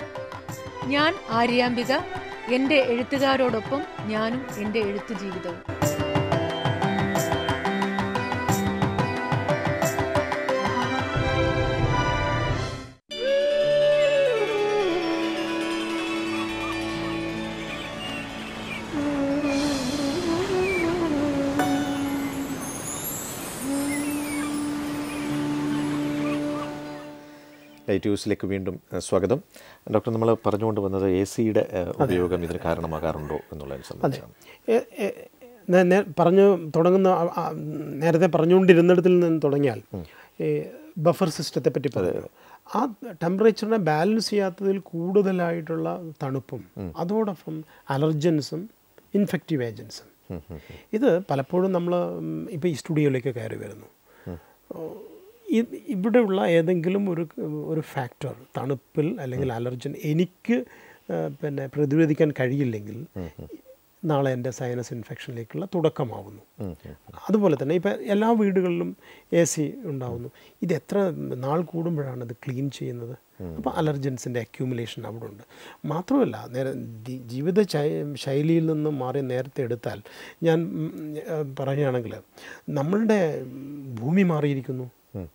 ഞാൻ ആര്യാംബിക എൻ്റെ എഴുത്തുകാരോടൊപ്പം ഞാനും എൻ്റെ എഴുത്തു ജീവിതവും ലൈറ്റ് ഹൗസിലേക്ക് വീണ്ടും ഏഹ്, സ്വാഗതം ഡോക്ടർ നമ്മൾ പറഞ്ഞുകൊണ്ട് വന്നത് എ സിയുടെ ഉപയോഗം ഇതിന് കാരണമാകാറുണ്ടോ എന്നുള്ളതിനെ സംബന്ധിച്ചാണ് എ- എ- നേ- നേ- പറഞ്ഞു തുടങ്ങുന്ന ആ- ആ നേരത്തെ പറഞ്ഞുകൊണ്ടിരുന്നിടത്തിൽ നിന്ന് തുടങ്ങിയാൽ ഈ ബഫർ സിസ്റ്റത്തെ പറ്റി പറഞ്ഞു ആ ടെമ്പറേച്ചറിനെ ബാലൻസ് ചെയ്യാത്തതിൽ കൂടുതലായിട്ടുള്ള തണുപ്പും അതോടൊപ്പം അലർജൻസും ഇൻഫെക്റ്റീവ് ഏജൻസും ഇത് പലപ്പോഴും നമ്മൾ ഇപ്പോൾ ഈ സ്റ്റുഡിയോയിലേക്ക് കയറി വരുന്നു ഇ- ഇവിടെയുള്ള ഏതെങ്കിലും ഒരു ഒരു ഫാക്ടർ തണുപ്പിൽ അല്ലെങ്കിൽ അലർജൻ എനിക്ക് ആ, പിന്നെ പ്രതിരോധിക്കാൻ കഴിയില്ലെങ്കിൽ നാളെ എൻ്റെ സൈനസ് ഇൻഫെക്ഷനിലേക്കുള്ള തുടക്കമാവുന്നു അതുപോലെ തന്നെ ഇപ്പം എല്ലാ വീടുകളിലും എ സി ഉണ്ടാവുന്നു ഇത് എത്ര നാൾ കൂടുമ്പോഴാണ് ഇത് ക്ലീൻ ചെയ്യുന്നത് അപ്പോൾ അലർജൻസിൻ്റെ അക്യൂമുലേഷൻ അവിടെ ഉണ്ട് മാത്രമല്ല നേരെ ജി- ജീവിത ശൈ- ശൈലിയിൽ നിന്ന് മാറി നേരത്തെ എടുത്താൽ ഞാൻ ഉം, ഏഹ്, പറയുകയാണെങ്കിൽ നമ്മളുടെ ഭൂമി മാറിയിരിക്കുന്നു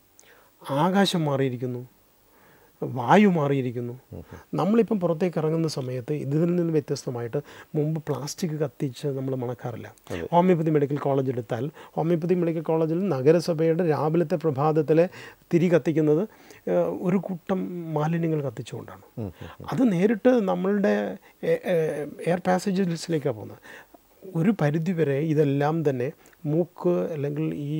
ആകാശം മാറിയിരിക്കുന്നു വായു മാറിയിരിക്കുന്നു നമ്മളിപ്പം പുറത്തേക്ക് ഇറങ്ങുന്ന സമയത്ത് ഇതിൽ നിന്ന് വ്യത്യസ്തമായിട്ട് മുമ്പ് പ്ലാസ്റ്റിക് കത്തിച്ച് നമ്മൾ മണക്കാറില്ല ഹോമിയോപ്പതി മെഡിക്കൽ കോളേജ് എടുത്താൽ ഹോമിയോപ്പതി മെഡിക്കൽ കോളേജിൽ നഗരസഭയുടെ രാവിലത്തെ പ്രഭാതത്തിലെ തിരി കത്തിക്കുന്നത് ഏഹ്, ഒരു കൂട്ടം മാലിന്യങ്ങൾ കത്തിച്ചുകൊണ്ടാണ് അത് നേരിട്ട് നമ്മളുടെ എയർ പാസേജസിലേക്കാണ് പോകുന്നത് ഒരു പരിധിവരെ ഇതെല്ലാം തന്നെ മൂക്ക് അല്ലെങ്കിൽ ഈ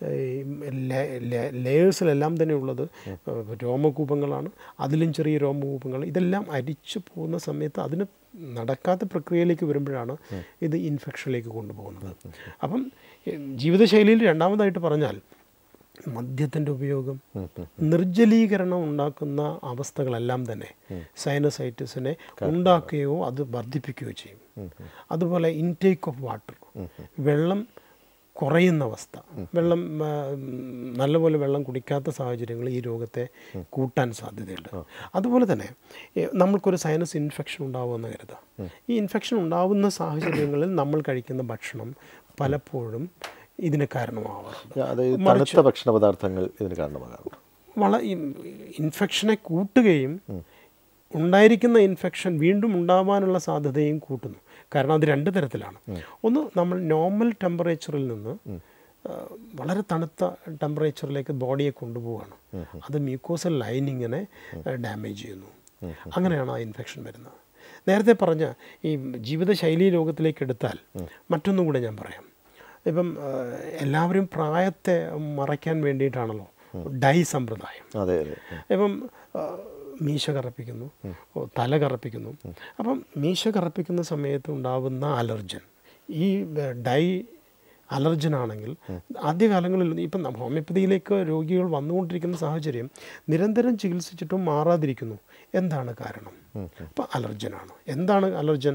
ലെയേഴ്സിലെല്ലാം തന്നെ ഉള്ളത് ഏഹ്, രോമകൂപങ്ങളാണ് അതിലും ചെറിയ രോമകൂപങ്ങൾ ഇതെല്ലാം അരിച്ചു പോകുന്ന സമയത്ത് അതിന് നടക്കാത്ത പ്രക്രിയയിലേക്ക് വരുമ്പോഴാണ് ഇത് ഇൻഫെക്ഷനിലേക്ക് കൊണ്ടുപോകുന്നത് അപ്പം ഏഹ്, ജീവിതശൈലിയിൽ രണ്ടാമതായിട്ട് പറഞ്ഞാൽ മദ്യത്തിൻ്റെ ഉപയോഗം നിർജ്ജലീകരണം ഉണ്ടാക്കുന്ന അവസ്ഥകളെല്ലാം തന്നെ സൈനസൈറ്റിസിനെ ഉണ്ടാക്കുകയോ അത് വർദ്ധിപ്പിക്കുകയോ ചെയ്യും അതുപോലെ ഇൻടേക്ക് ഓഫ് വാട്ടർ വെള്ളം കുറയുന്ന അവസ്ഥ വെള്ളം ആ, ഉം, നല്ലപോലെ വെള്ളം കുടിക്കാത്ത സാഹചര്യങ്ങൾ ഈ രോഗത്തെ കൂട്ടാൻ സാധ്യതയുണ്ട് അതുപോലെ തന്നെ ഏ, നമ്മൾക്കൊരു സൈനസ് ഇൻഫെക്ഷൻ ഉണ്ടാവുമെന്ന് കരുതാം ഈ ഇൻഫെക്ഷൻ ഉണ്ടാവുന്ന സാഹചര്യങ്ങളിൽ നമ്മൾ കഴിക്കുന്ന ഭക്ഷണം പലപ്പോഴും ഇതിന് കാരണമാവാറുണ്ട് അത് ഈ തണുത്ത ഭക്ഷണ പദാർത്ഥങ്ങൾ ഇതിന് കാരണമാകാറുണ്ട് വള ഇൻഫെക്ഷനെ കൂട്ടുകയും ഉണ്ടായിരിക്കുന്ന ഇൻഫെക്ഷൻ വീണ്ടും ഉണ്ടാവാനുള്ള സാധ്യതയും കൂട്ടുന്നു കാരണം അത് രണ്ട് തരത്തിലാണ് ഒന്ന് നമ്മൾ നോർമൽ ടെമ്പറേച്ചറിൽ നിന്ന് ആ, വളരെ തണുത്ത ടെമ്പറേച്ചറിലേക്ക് ബോഡിയെ കൊണ്ടുപോവുകയാണ് അത് മ്യൂക്കോസൽ ലൈനിങ്ങിനെ ഡാമേജ് ചെയ്യുന്നു അങ്ങനെയാണ് ആ ഇൻഫെക്ഷൻ വരുന്നത് നേരത്തെ പറഞ്ഞ ഈ ജീവിതശൈലി രോഗത്തിലേക്ക് എടുത്താൽ മറ്റൊന്നും കൂടെ ഞാൻ പറയാം ഇപ്പം ആ, എല്ലാവരും പ്രായത്തെ മറയ്ക്കാൻ വേണ്ടിയിട്ടാണല്ലോ ഡൈ സമ്പ്രദായം അതെ അതെ ഇപ്പം ആ, മീശ കറപ്പിക്കുന്നു ഓ, തല കറപ്പിക്കുന്നു അപ്പം മീശ കറപ്പിക്കുന്ന സമയത്ത് ഉണ്ടാവുന്ന അലർജൻ ഈ ഏ, ഡൈ അലർജൻ ആണെങ്കിൽ ആദ്യകാലങ്ങളിൽ ഇപ്പം നം- ഹോമിയോപ്പതിയിലേക്ക് രോഗികൾ വന്നുകൊണ്ടിരിക്കുന്ന സാഹചര്യം നിരന്തരം ചികിത്സിച്ചിട്ടും മാറാതിരിക്കുന്നു എന്താണ് കാരണം അപ്പം അലർജനാണ് എന്താണ് അലർജൻ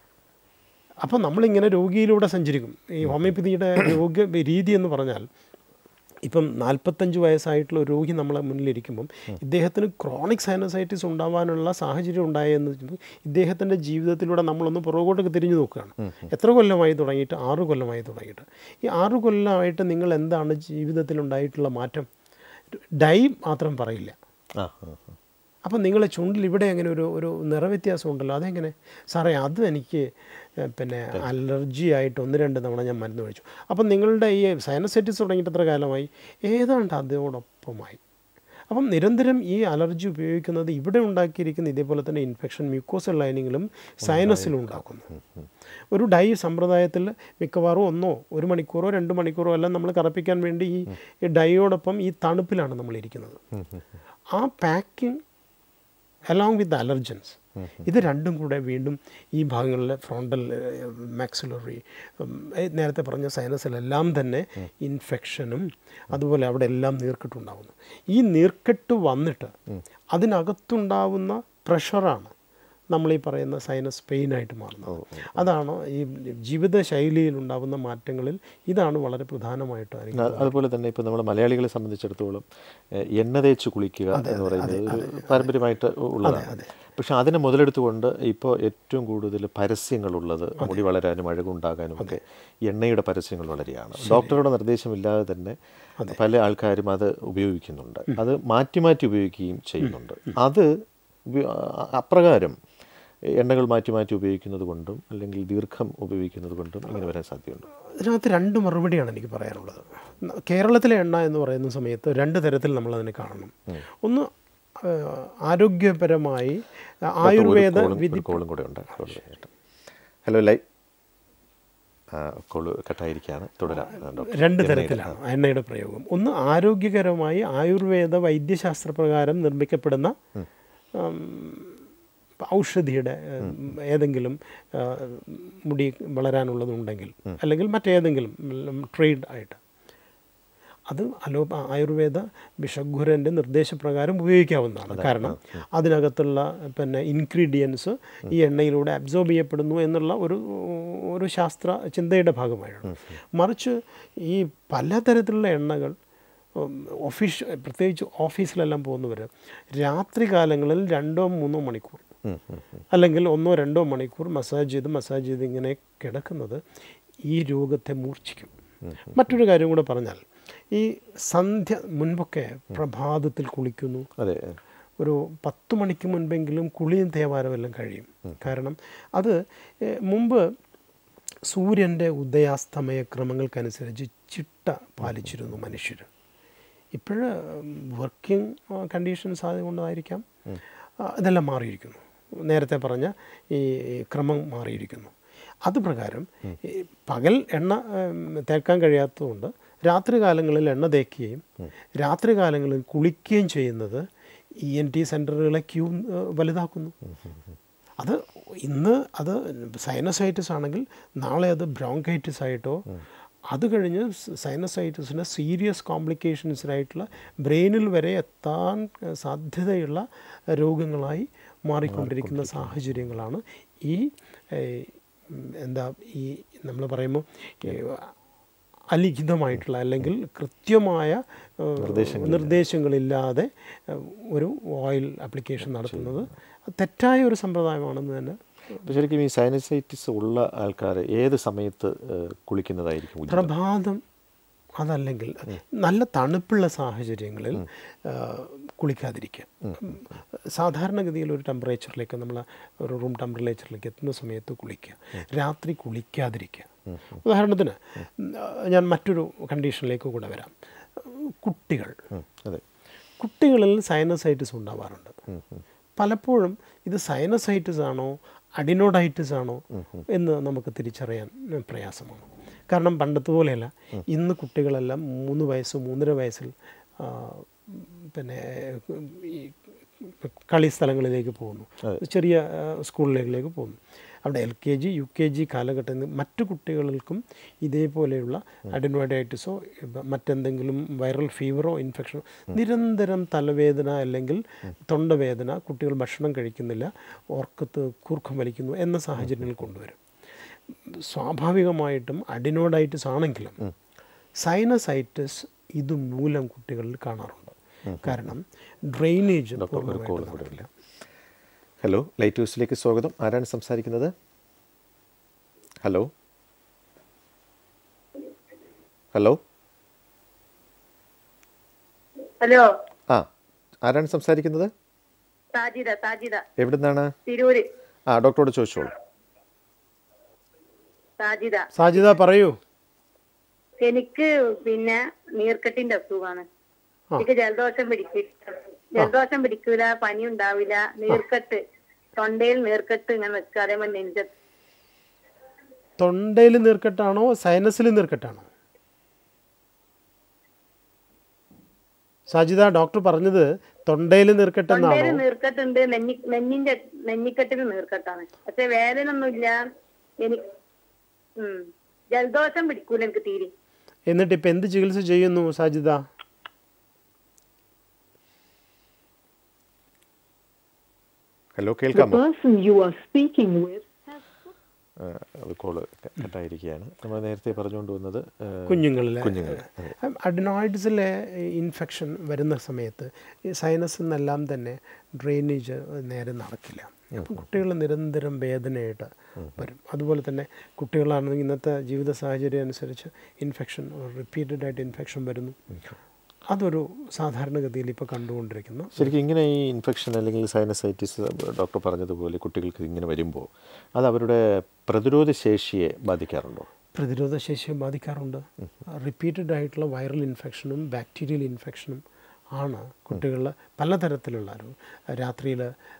അപ്പം നമ്മളിങ്ങനെ രോഗിയിലൂടെ സഞ്ചരിക്കും ഈ ഹോമിയോപ്പതിയുടെ രോഗ രീതി എന്ന് പറഞ്ഞാൽ ഇപ്പം നാൽപ്പത്തഞ്ച് വയസ്സായിട്ടുള്ള ഒരു രോഗി നമ്മളെ മുന്നിലിരിക്കുമ്പം ഇദ്ദേഹത്തിന് ക്രോണിക് സൈനസൈറ്റിസ് ഉണ്ടാവാനുള്ള സാഹചര്യം ഉണ്ടായെന്ന് വെച്ചുമ്പോൾ ഇദ്ദേഹത്തിൻ്റെ ജീവിതത്തിലൂടെ നമ്മളൊന്ന് പുറകോട്ടൊക്കെ തിരിഞ്ഞു നോക്കുകയാണ് എത്ര കൊല്ലമായി തുടങ്ങിയിട്ട് ആറ് കൊല്ലമായി തുടങ്ങിയിട്ട് ഈ ആറ് കൊല്ലമായിട്ട് നിങ്ങൾ എന്താണ് ജീവിതത്തിൽ ഉണ്ടായിട്ടുള്ള മാറ്റം ഡൈ മാത്രം പറയില്ല ആ ആ ആ. അപ്പം നിങ്ങളെ ചുണ്ടിൽ ഇവിടെ അങ്ങനെ ഒരു ഒരു നിറവ്യത്യാസം ഉണ്ടല്ലോ അതെങ്ങനെ സാറേ അത് എനിക്ക് ഏഹ്, പിന്നെ അലർജി ആയിട്ട് ഒന്ന് രണ്ട് തവണ ഞാൻ മരുന്ന് കഴിച്ചു അപ്പം നിങ്ങളുടെ ഈ സൈനസൈറ്റിസ് തുടങ്ങിയിട്ട് എത്ര കാലമായി ഏതാണ്ട് അതോടൊപ്പമായി അപ്പം നിരന്തരം ഈ അലർജി ഉപയോഗിക്കുന്നത് ഇവിടെ ഉണ്ടാക്കിയിരിക്കുന്ന ഇതേപോലെ തന്നെ ഇൻഫെക്ഷൻ മ്യൂക്കോസൽ ലൈനിങ്ങിലും സൈനസിലും ഉണ്ടാക്കുന്നു ഒരു ഡൈ സമ്പ്രദായത്തിൽ മിക്കവാറും ഒന്നോ ഒരു മണിക്കൂറോ രണ്ട് മണിക്കൂറോ എല്ലാം നമ്മൾ കറപ്പിക്കാൻ വേണ്ടി ഈ ഈ ഡൈയോടൊപ്പം ഈ തണുപ്പിലാണ് നമ്മൾ ഇരിക്കുന്നത് ആ പാക്കിംഗ് അലോങ് വിത്ത് അലർജൻസ് ഇത് രണ്ടും കൂടെ വീണ്ടും ഈ ഭാഗങ്ങളിലെ ഫ്രോണ്ടൽ മാക്സിലറി നേരത്തെ പറഞ്ഞ സൈനസിലെല്ലാം തന്നെ ഇൻഫെക്ഷനും അതുപോലെ അവിടെ എല്ലാം നീർക്കെട്ടുണ്ടാകുന്നു ഈ നീർക്കെട്ട് വന്നിട്ട് അതിനകത്തുണ്ടാവുന്ന പ്രഷറാണ് നമ്മൾ ഈ പറയുന്ന സൈനസ് പെയിനായിട്ട് മാറുന്നത് അതാണ് ഈ ജീവിതശൈലിയിൽ ഉണ്ടാവുന്ന മാറ്റങ്ങളിൽ ഇതാണ് വളരെ പ്രധാനമായിട്ട് എനിക്ക് അത് അതുപോലെ തന്നെ ഇപ്പോൾ നമ്മുടെ മലയാളികളെ സംബന്ധിച്ചിടത്തോളം ഏഹ്, എണ്ണ തേച്ച് കുളിക്കുക എന്ന് പറയുന്നത് ഒരു പാരമ്പര്യമായിട്ട് ഉള്ളതാണ് പക്ഷെ അതിനെ മുതലെടുത്തുകൊണ്ട് ഇപ്പോൾ ഏറ്റവും കൂടുതൽ പരസ്യങ്ങളുള്ളത് മുടി വളരാനും അഴകുണ്ടാകാനും ഒക്കെ എണ്ണയുടെ പരസ്യങ്ങൾ വളരെയാണ് ഡോക്ടറുടെ നിർദ്ദേശമില്ലാതെ തന്നെ പല ആൾക്കാരും അത് ഉപയോഗിക്കുന്നുണ്ട് അത് മാറ്റി മാറ്റി ഉപയോഗിക്കുകയും ചെയ്യുന്നുണ്ട് അത് ഉപയോ- അ- അപ്രകാരം എണ്ണകൾ മാറ്റി മാറ്റി ഉപയോഗിക്കുന്നത് കൊണ്ടും അല്ലെങ്കിൽ ദീർഘം ഉപയോഗിക്കുന്നത് കൊണ്ടും ഇങ്ങനെ വരാൻ സാധ്യതയുണ്ട് ഇതിനകത്ത് രണ്ട് മറുപടിയാണ് എനിക്ക് പറയാനുള്ളത് ന- കേരളത്തിലെ എണ്ണ എന്ന് പറയുന്ന സമയത്ത് രണ്ട് തരത്തിൽ നമ്മൾ അതിനെ കാണണം ഒന്ന് ആ, ആരോഗ്യപരമായി ആ, ആയുർവേദ ഒരു കോളും- വിധി ഒരു കോളും കൂടെ ഉണ്ട് കോൾ കഴിഞ്ഞിട്ട്. ഹലോ ലൈ കോള് കട്ടായിരിക്കുകയാണ് തുടരാം ആ, ഡോക്ടർ. രണ്ട് എണ്ണയുടെ- തരത്തിലാണ് എണ്ണയുടെ പ്രയോഗം ഒന്ന് ആരോഗ്യകരമായി ആയുർവേദ വൈദ്യശാസ്ത്ര പ്രകാരം നിർമ്മിക്കപ്പെടുന്ന ഉം, ഔഷധിയുടെ ഉം, ഏതെങ്കിലും ആ, മുടി വളരാനുള്ളതുണ്ടെങ്കിൽ അല്ലെങ്കിൽ മറ്റേതെങ്കിലും ട്രേഡ് ആയിട്ട് അത് അലോ ആയുർവേദ ബിഷഗുരൻ്റെ നിർദ്ദേശപ്രകാരം ഉപയോഗിക്കാവുന്നതാണ് കാരണം അതിനകത്തുള്ള പിന്നെ ഇൻഗ്രീഡിയൻസ് ഈ എണ്ണയിലൂടെ അബ്സോർബ് ചെയ്യപ്പെടുന്നു എന്നുള്ള ഒരു ഒരു ശാസ്ത്ര ചിന്തയുടെ ഭാഗമായാണ് മറിച്ച് ഈ പലതരത്തിലുള്ള എണ്ണകൾ ഓഫീസ് പ്രത്യേകിച്ച് ഓഫീസിലെല്ലാം പോകുന്നവർ രാത്രി കാലങ്ങളിൽ രണ്ടോ മൂന്നോ മണിക്കൂർ അല്ലെങ്കിൽ ഒന്നോ രണ്ടോ മണിക്കൂർ മസാജ് ചെയ്ത് മസാജ് ചെയ്ത് ഇങ്ങനെ കിടക്കുന്നത് ഈ രോഗത്തെ മൂർച്ഛിക്കും മറ്റൊരു കാര്യം കൂടെ പറഞ്ഞാൽ ഈ സന്ധ്യ മുൻപൊക്കെ പ്രഭാതത്തിൽ കുളിക്കുന്നു അതെ ഒരു പത്ത് മണിക്ക് മുൻപെങ്കിലും കുളിയും തേവാരവും എല്ലാം കഴിയും കാരണം അത് ഏഹ്, മുമ്പ് സൂര്യൻ്റെ ഉദയാസ്തമയ ക്രമങ്ങൾക്കനുസരിച്ച് ചിട്ട പാലിച്ചിരുന്നു മനുഷ്യർ ഇപ്പോഴ് വർക്കിംഗ് കണ്ടീഷൻസ് ആയതുകൊണ്ടായിരിക്കാം ആ, ഇതെല്ലാം മാറിയിരിക്കുന്നു നേരത്തെ പറഞ്ഞ ഈ ക്രമം മാറിയിരിക്കുന്നു അത് പ്രകാരം ഈ പകൽ എണ്ണ ഉം, തേക്കാൻ കഴിയാത്തതുകൊണ്ട് രാത്രി കാലങ്ങളിൽ എണ്ണ തേക്കുകയും രാത്രി കാലങ്ങളിൽ കുളിക്കുകയും ചെയ്യുന്നത് ഇ എൻ ടി സെൻറ്ററുകളെ ക്യൂ ഏഹ്, വലുതാക്കുന്നു അത് ഇന്ന് അത് സൈനസൈറ്റിസ് ആണെങ്കിൽ നാളെ അത് ബ്രോങ്കൈറ്റിസ് ആയിട്ടോ അത് കഴിഞ്ഞ് സൈനസൈറ്റിസിന് സീരിയസ് കോംപ്ലിക്കേഷൻസിനായിട്ടുള്ള ബ്രെയിനിൽ വരെ എത്താൻ ഏഹ്, സാധ്യതയുള്ള രോഗങ്ങളായി മാറിക്കൊണ്ടിരിക്കുന്ന സാഹചര്യങ്ങളാണ് ഈ ഏഹ്, ഉം, എന്താ ഈ നമ്മൾ പറയുമ്പോൾ ഏഹ്, അലിഖിതമായിട്ടുള്ള അല്ലെങ്കിൽ കൃത്യമായ ഏഹ്, നിർദ്ദേശങ്ങളില്ലാതെ ഏഹ്, ഒരു ഓയിൽ ആപ്ലിക്കേഷൻ നടത്തുന്നത് തെറ്റായ ഒരു സമ്പ്രദായമാണെന്ന് തന്നെ അപ്പോൾ ശരിക്കും ഈ സൈനസൈറ്റിസ് ഉള്ള ആൾക്കാർ ഏത് സമയത്ത് ഏഹ്, കുളിക്കുന്നതായിരിക്കും ഉചിതം? പ്രഭാതം അതല്ലെങ്കിൽ നല്ല തണുപ്പുള്ള സാഹചര്യങ്ങളിൽ ആ, കുളിക്കാതിരിക്കുക സാധാരണഗതിയിൽ ഒരു ടെമ്പറേച്ചറിലേക്ക് നമ്മൾ ഒരു റൂം ടെമ്പറേച്ചറിലേക്ക് എത്തുന്ന സമയത്ത് കുളിക്കുക രാത്രി കുളിക്കാതിരിക്കുക ഉദാഹരണത്തിന് ഉം, ഞാൻ മറ്റൊരു കണ്ടീഷനിലേക്ക് കൂടെ വരാം കുട്ടികൾ ഉം, അതെ കുട്ടികളിൽ സൈനസൈറ്റിസ് ഉണ്ടാവാറുണ്ട് പലപ്പോഴും ഇത് സൈനസൈറ്റിസ് ആണോ അഡിനോഡൈറ്റിസ് ആണോ എന്ന് നമുക്ക് തിരിച്ചറിയാൻ ഉം, പ്രയാസമാണ് കാരണം പണ്ടത്തെ പോലെയല്ല ഇന്ന് കുട്ടികളെല്ലാം മൂന്ന് വയസ്സ് മൂന്നര വയസ്സിൽ ആ, പിന്നെ ഈ കളി സ്ഥലങ്ങളിലേക്ക് പോകുന്നു ചെറിയ ആ, സ്കൂളിലേക്ക് പോകുന്നു അവിടെ L K G U K G കാലഘട്ടത്തിൽ മറ്റു കുട്ടികൾക്കും ഇതേപോലെയുള്ള അഡിനോഡൈറ്റിസോ മറ്റെന്തെങ്കിലും വൈറൽ ഫീവറോ ഇൻഫെക്ഷനോ നിരന്തരം തലവേദന അല്ലെങ്കിൽ തൊണ്ടവേദന കുട്ടികൾ ഭക്ഷണം കഴിക്കുന്നില്ല ഓർക്കത്ത് കൂർക്കം വലിക്കുന്നു എന്ന സാഹചര്യങ്ങൾ കൊണ്ടുവരും സ്വാഭാവികമായിട്ടും അഡിനോഡൈറ്റിസ് ആണെങ്കിലും സൈനസൈറ്റിസ് ഇതുമൂലം കുട്ടികളിൽ കാണാറുണ്ട് കാരണം ഡ്രെയിനേജ് പൂർണ്ണമായിട്ടും നടക്കില്ല ഹലോ ലൈറ്റ് ഹൗസിലേക്ക് സ്വാഗതം ആരാണ് സംസാരിക്കുന്നത് ഹലോ ഹലോ ഹലോ ആ ആരാണ് സംസാരിക്കുന്നത് സാജിദ സാജിദ എവിടെ നിന്നാണ് തിരൂര് ആ ഡോക്ടറോട് ചോദിച്ചോളൂ സാജിദ സാജിദ പറയൂ എനിക്ക് പിന്നെ നീർക്കെട്ടിന്റെ അസുഖമാണ് എനിക്ക് ജലദോഷം പിടിക്കില്ല ജലദോഷം പിടിക്കൂല പനി ഉണ്ടാവില്ല നീർക്കെട്ട് തൊണ്ടയിൽ നീർക്കെട്ട് ഇങ്ങനെ വെക്കുക അതേപോലെ നെഞ്ചത്ത് തൊണ്ടയിൽ നീർക്കെട്ടാണോ സൈനസിൽ നീർക്കെട്ടാണോ സാജിദ ഡോക്ടർ പറഞ്ഞത് തൊണ്ടയിൽ നീർക്കെട്ടെന്നാണോ തൊണ്ടയിൽ നീർക്കെട്ടുണ്ട് നെഞ്ഞി നെഞ്ഞിന്റെ നെഞ്ഞിക്കെട്ടിൽ നീർക്കെട്ടാണ് പക്ഷെ വേദന ഒന്നുമില്ല എനിക്ക് ഉം ജലദോഷം പിടിക്കൂല എനിക്ക് തീരെ എന്നിട്ട് ഇപ്പം എന്ത് ചികിത്സ ചെയ്യുന്നു സാജിദ ഹലോ The കേൾക്കാമോ person you are speaking with has ആ, അത് കോള് കട്ടായിരിക്കുകയാണ് നമ്മൾ നേരത്തെ പറഞ്ഞുകൊണ്ട് വന്നത് ആ, കുഞ്ഞുങ്ങളിൽ കുഞ്ഞുങ്ങൾ അതെ. അഡിനോയിഡ്സിലെ ഇൻഫെക്ഷൻ വരുന്ന സമയത്ത് ഈ സൈനസ് എന്നെല്ലാം തന്നെ ഡ്രെയിനേജ് നേരെ നടക്കില്ല അപ്പം കുട്ടികൾ നിരന്തരം വേദനയായിട്ട് വരും അതുപോലെ തന്നെ കുട്ടികളാണെങ്കിൽ ഇന്നത്തെ ജീവിത സാഹചര്യം അനുസരിച്ച് ഇൻഫെക്ഷൻ റിപ്പീറ്റഡ് ആയിട്ട് ഇൻഫെക്ഷൻ വരുന്നു അതൊരു സാധാരണഗതിയിൽ ഇപ്പോൾ കണ്ടുകൊണ്ടിരിക്കുന്ന ശരിക്കും ഇങ്ങനെ ഈ ഇൻഫെക്ഷൻ അല്ലെങ്കിൽ സൈനസൈറ്റിസ് ഡോക്ടർ പറഞ്ഞതുപോലെ കുട്ടികൾക്ക് ഇങ്ങനെ വരുമ്പോൾ അത് അവരുടെ പ്രതിരോധ ശേഷിയെ ബാധിക്കാറുണ്ടോ പ്രതിരോധ ശേഷിയെ ബാധിക്കാറുണ്ട് റിപ്പീറ്റഡ് ആയിട്ടുള്ള വൈറൽ ഇൻഫെക്ഷനും ബാക്ടീരിയൽ ഇൻഫെക്ഷനും ആണ് കുട്ടികളിൽ പലതരത്തിലുള്ള ഒരു രാത്രിയിൽ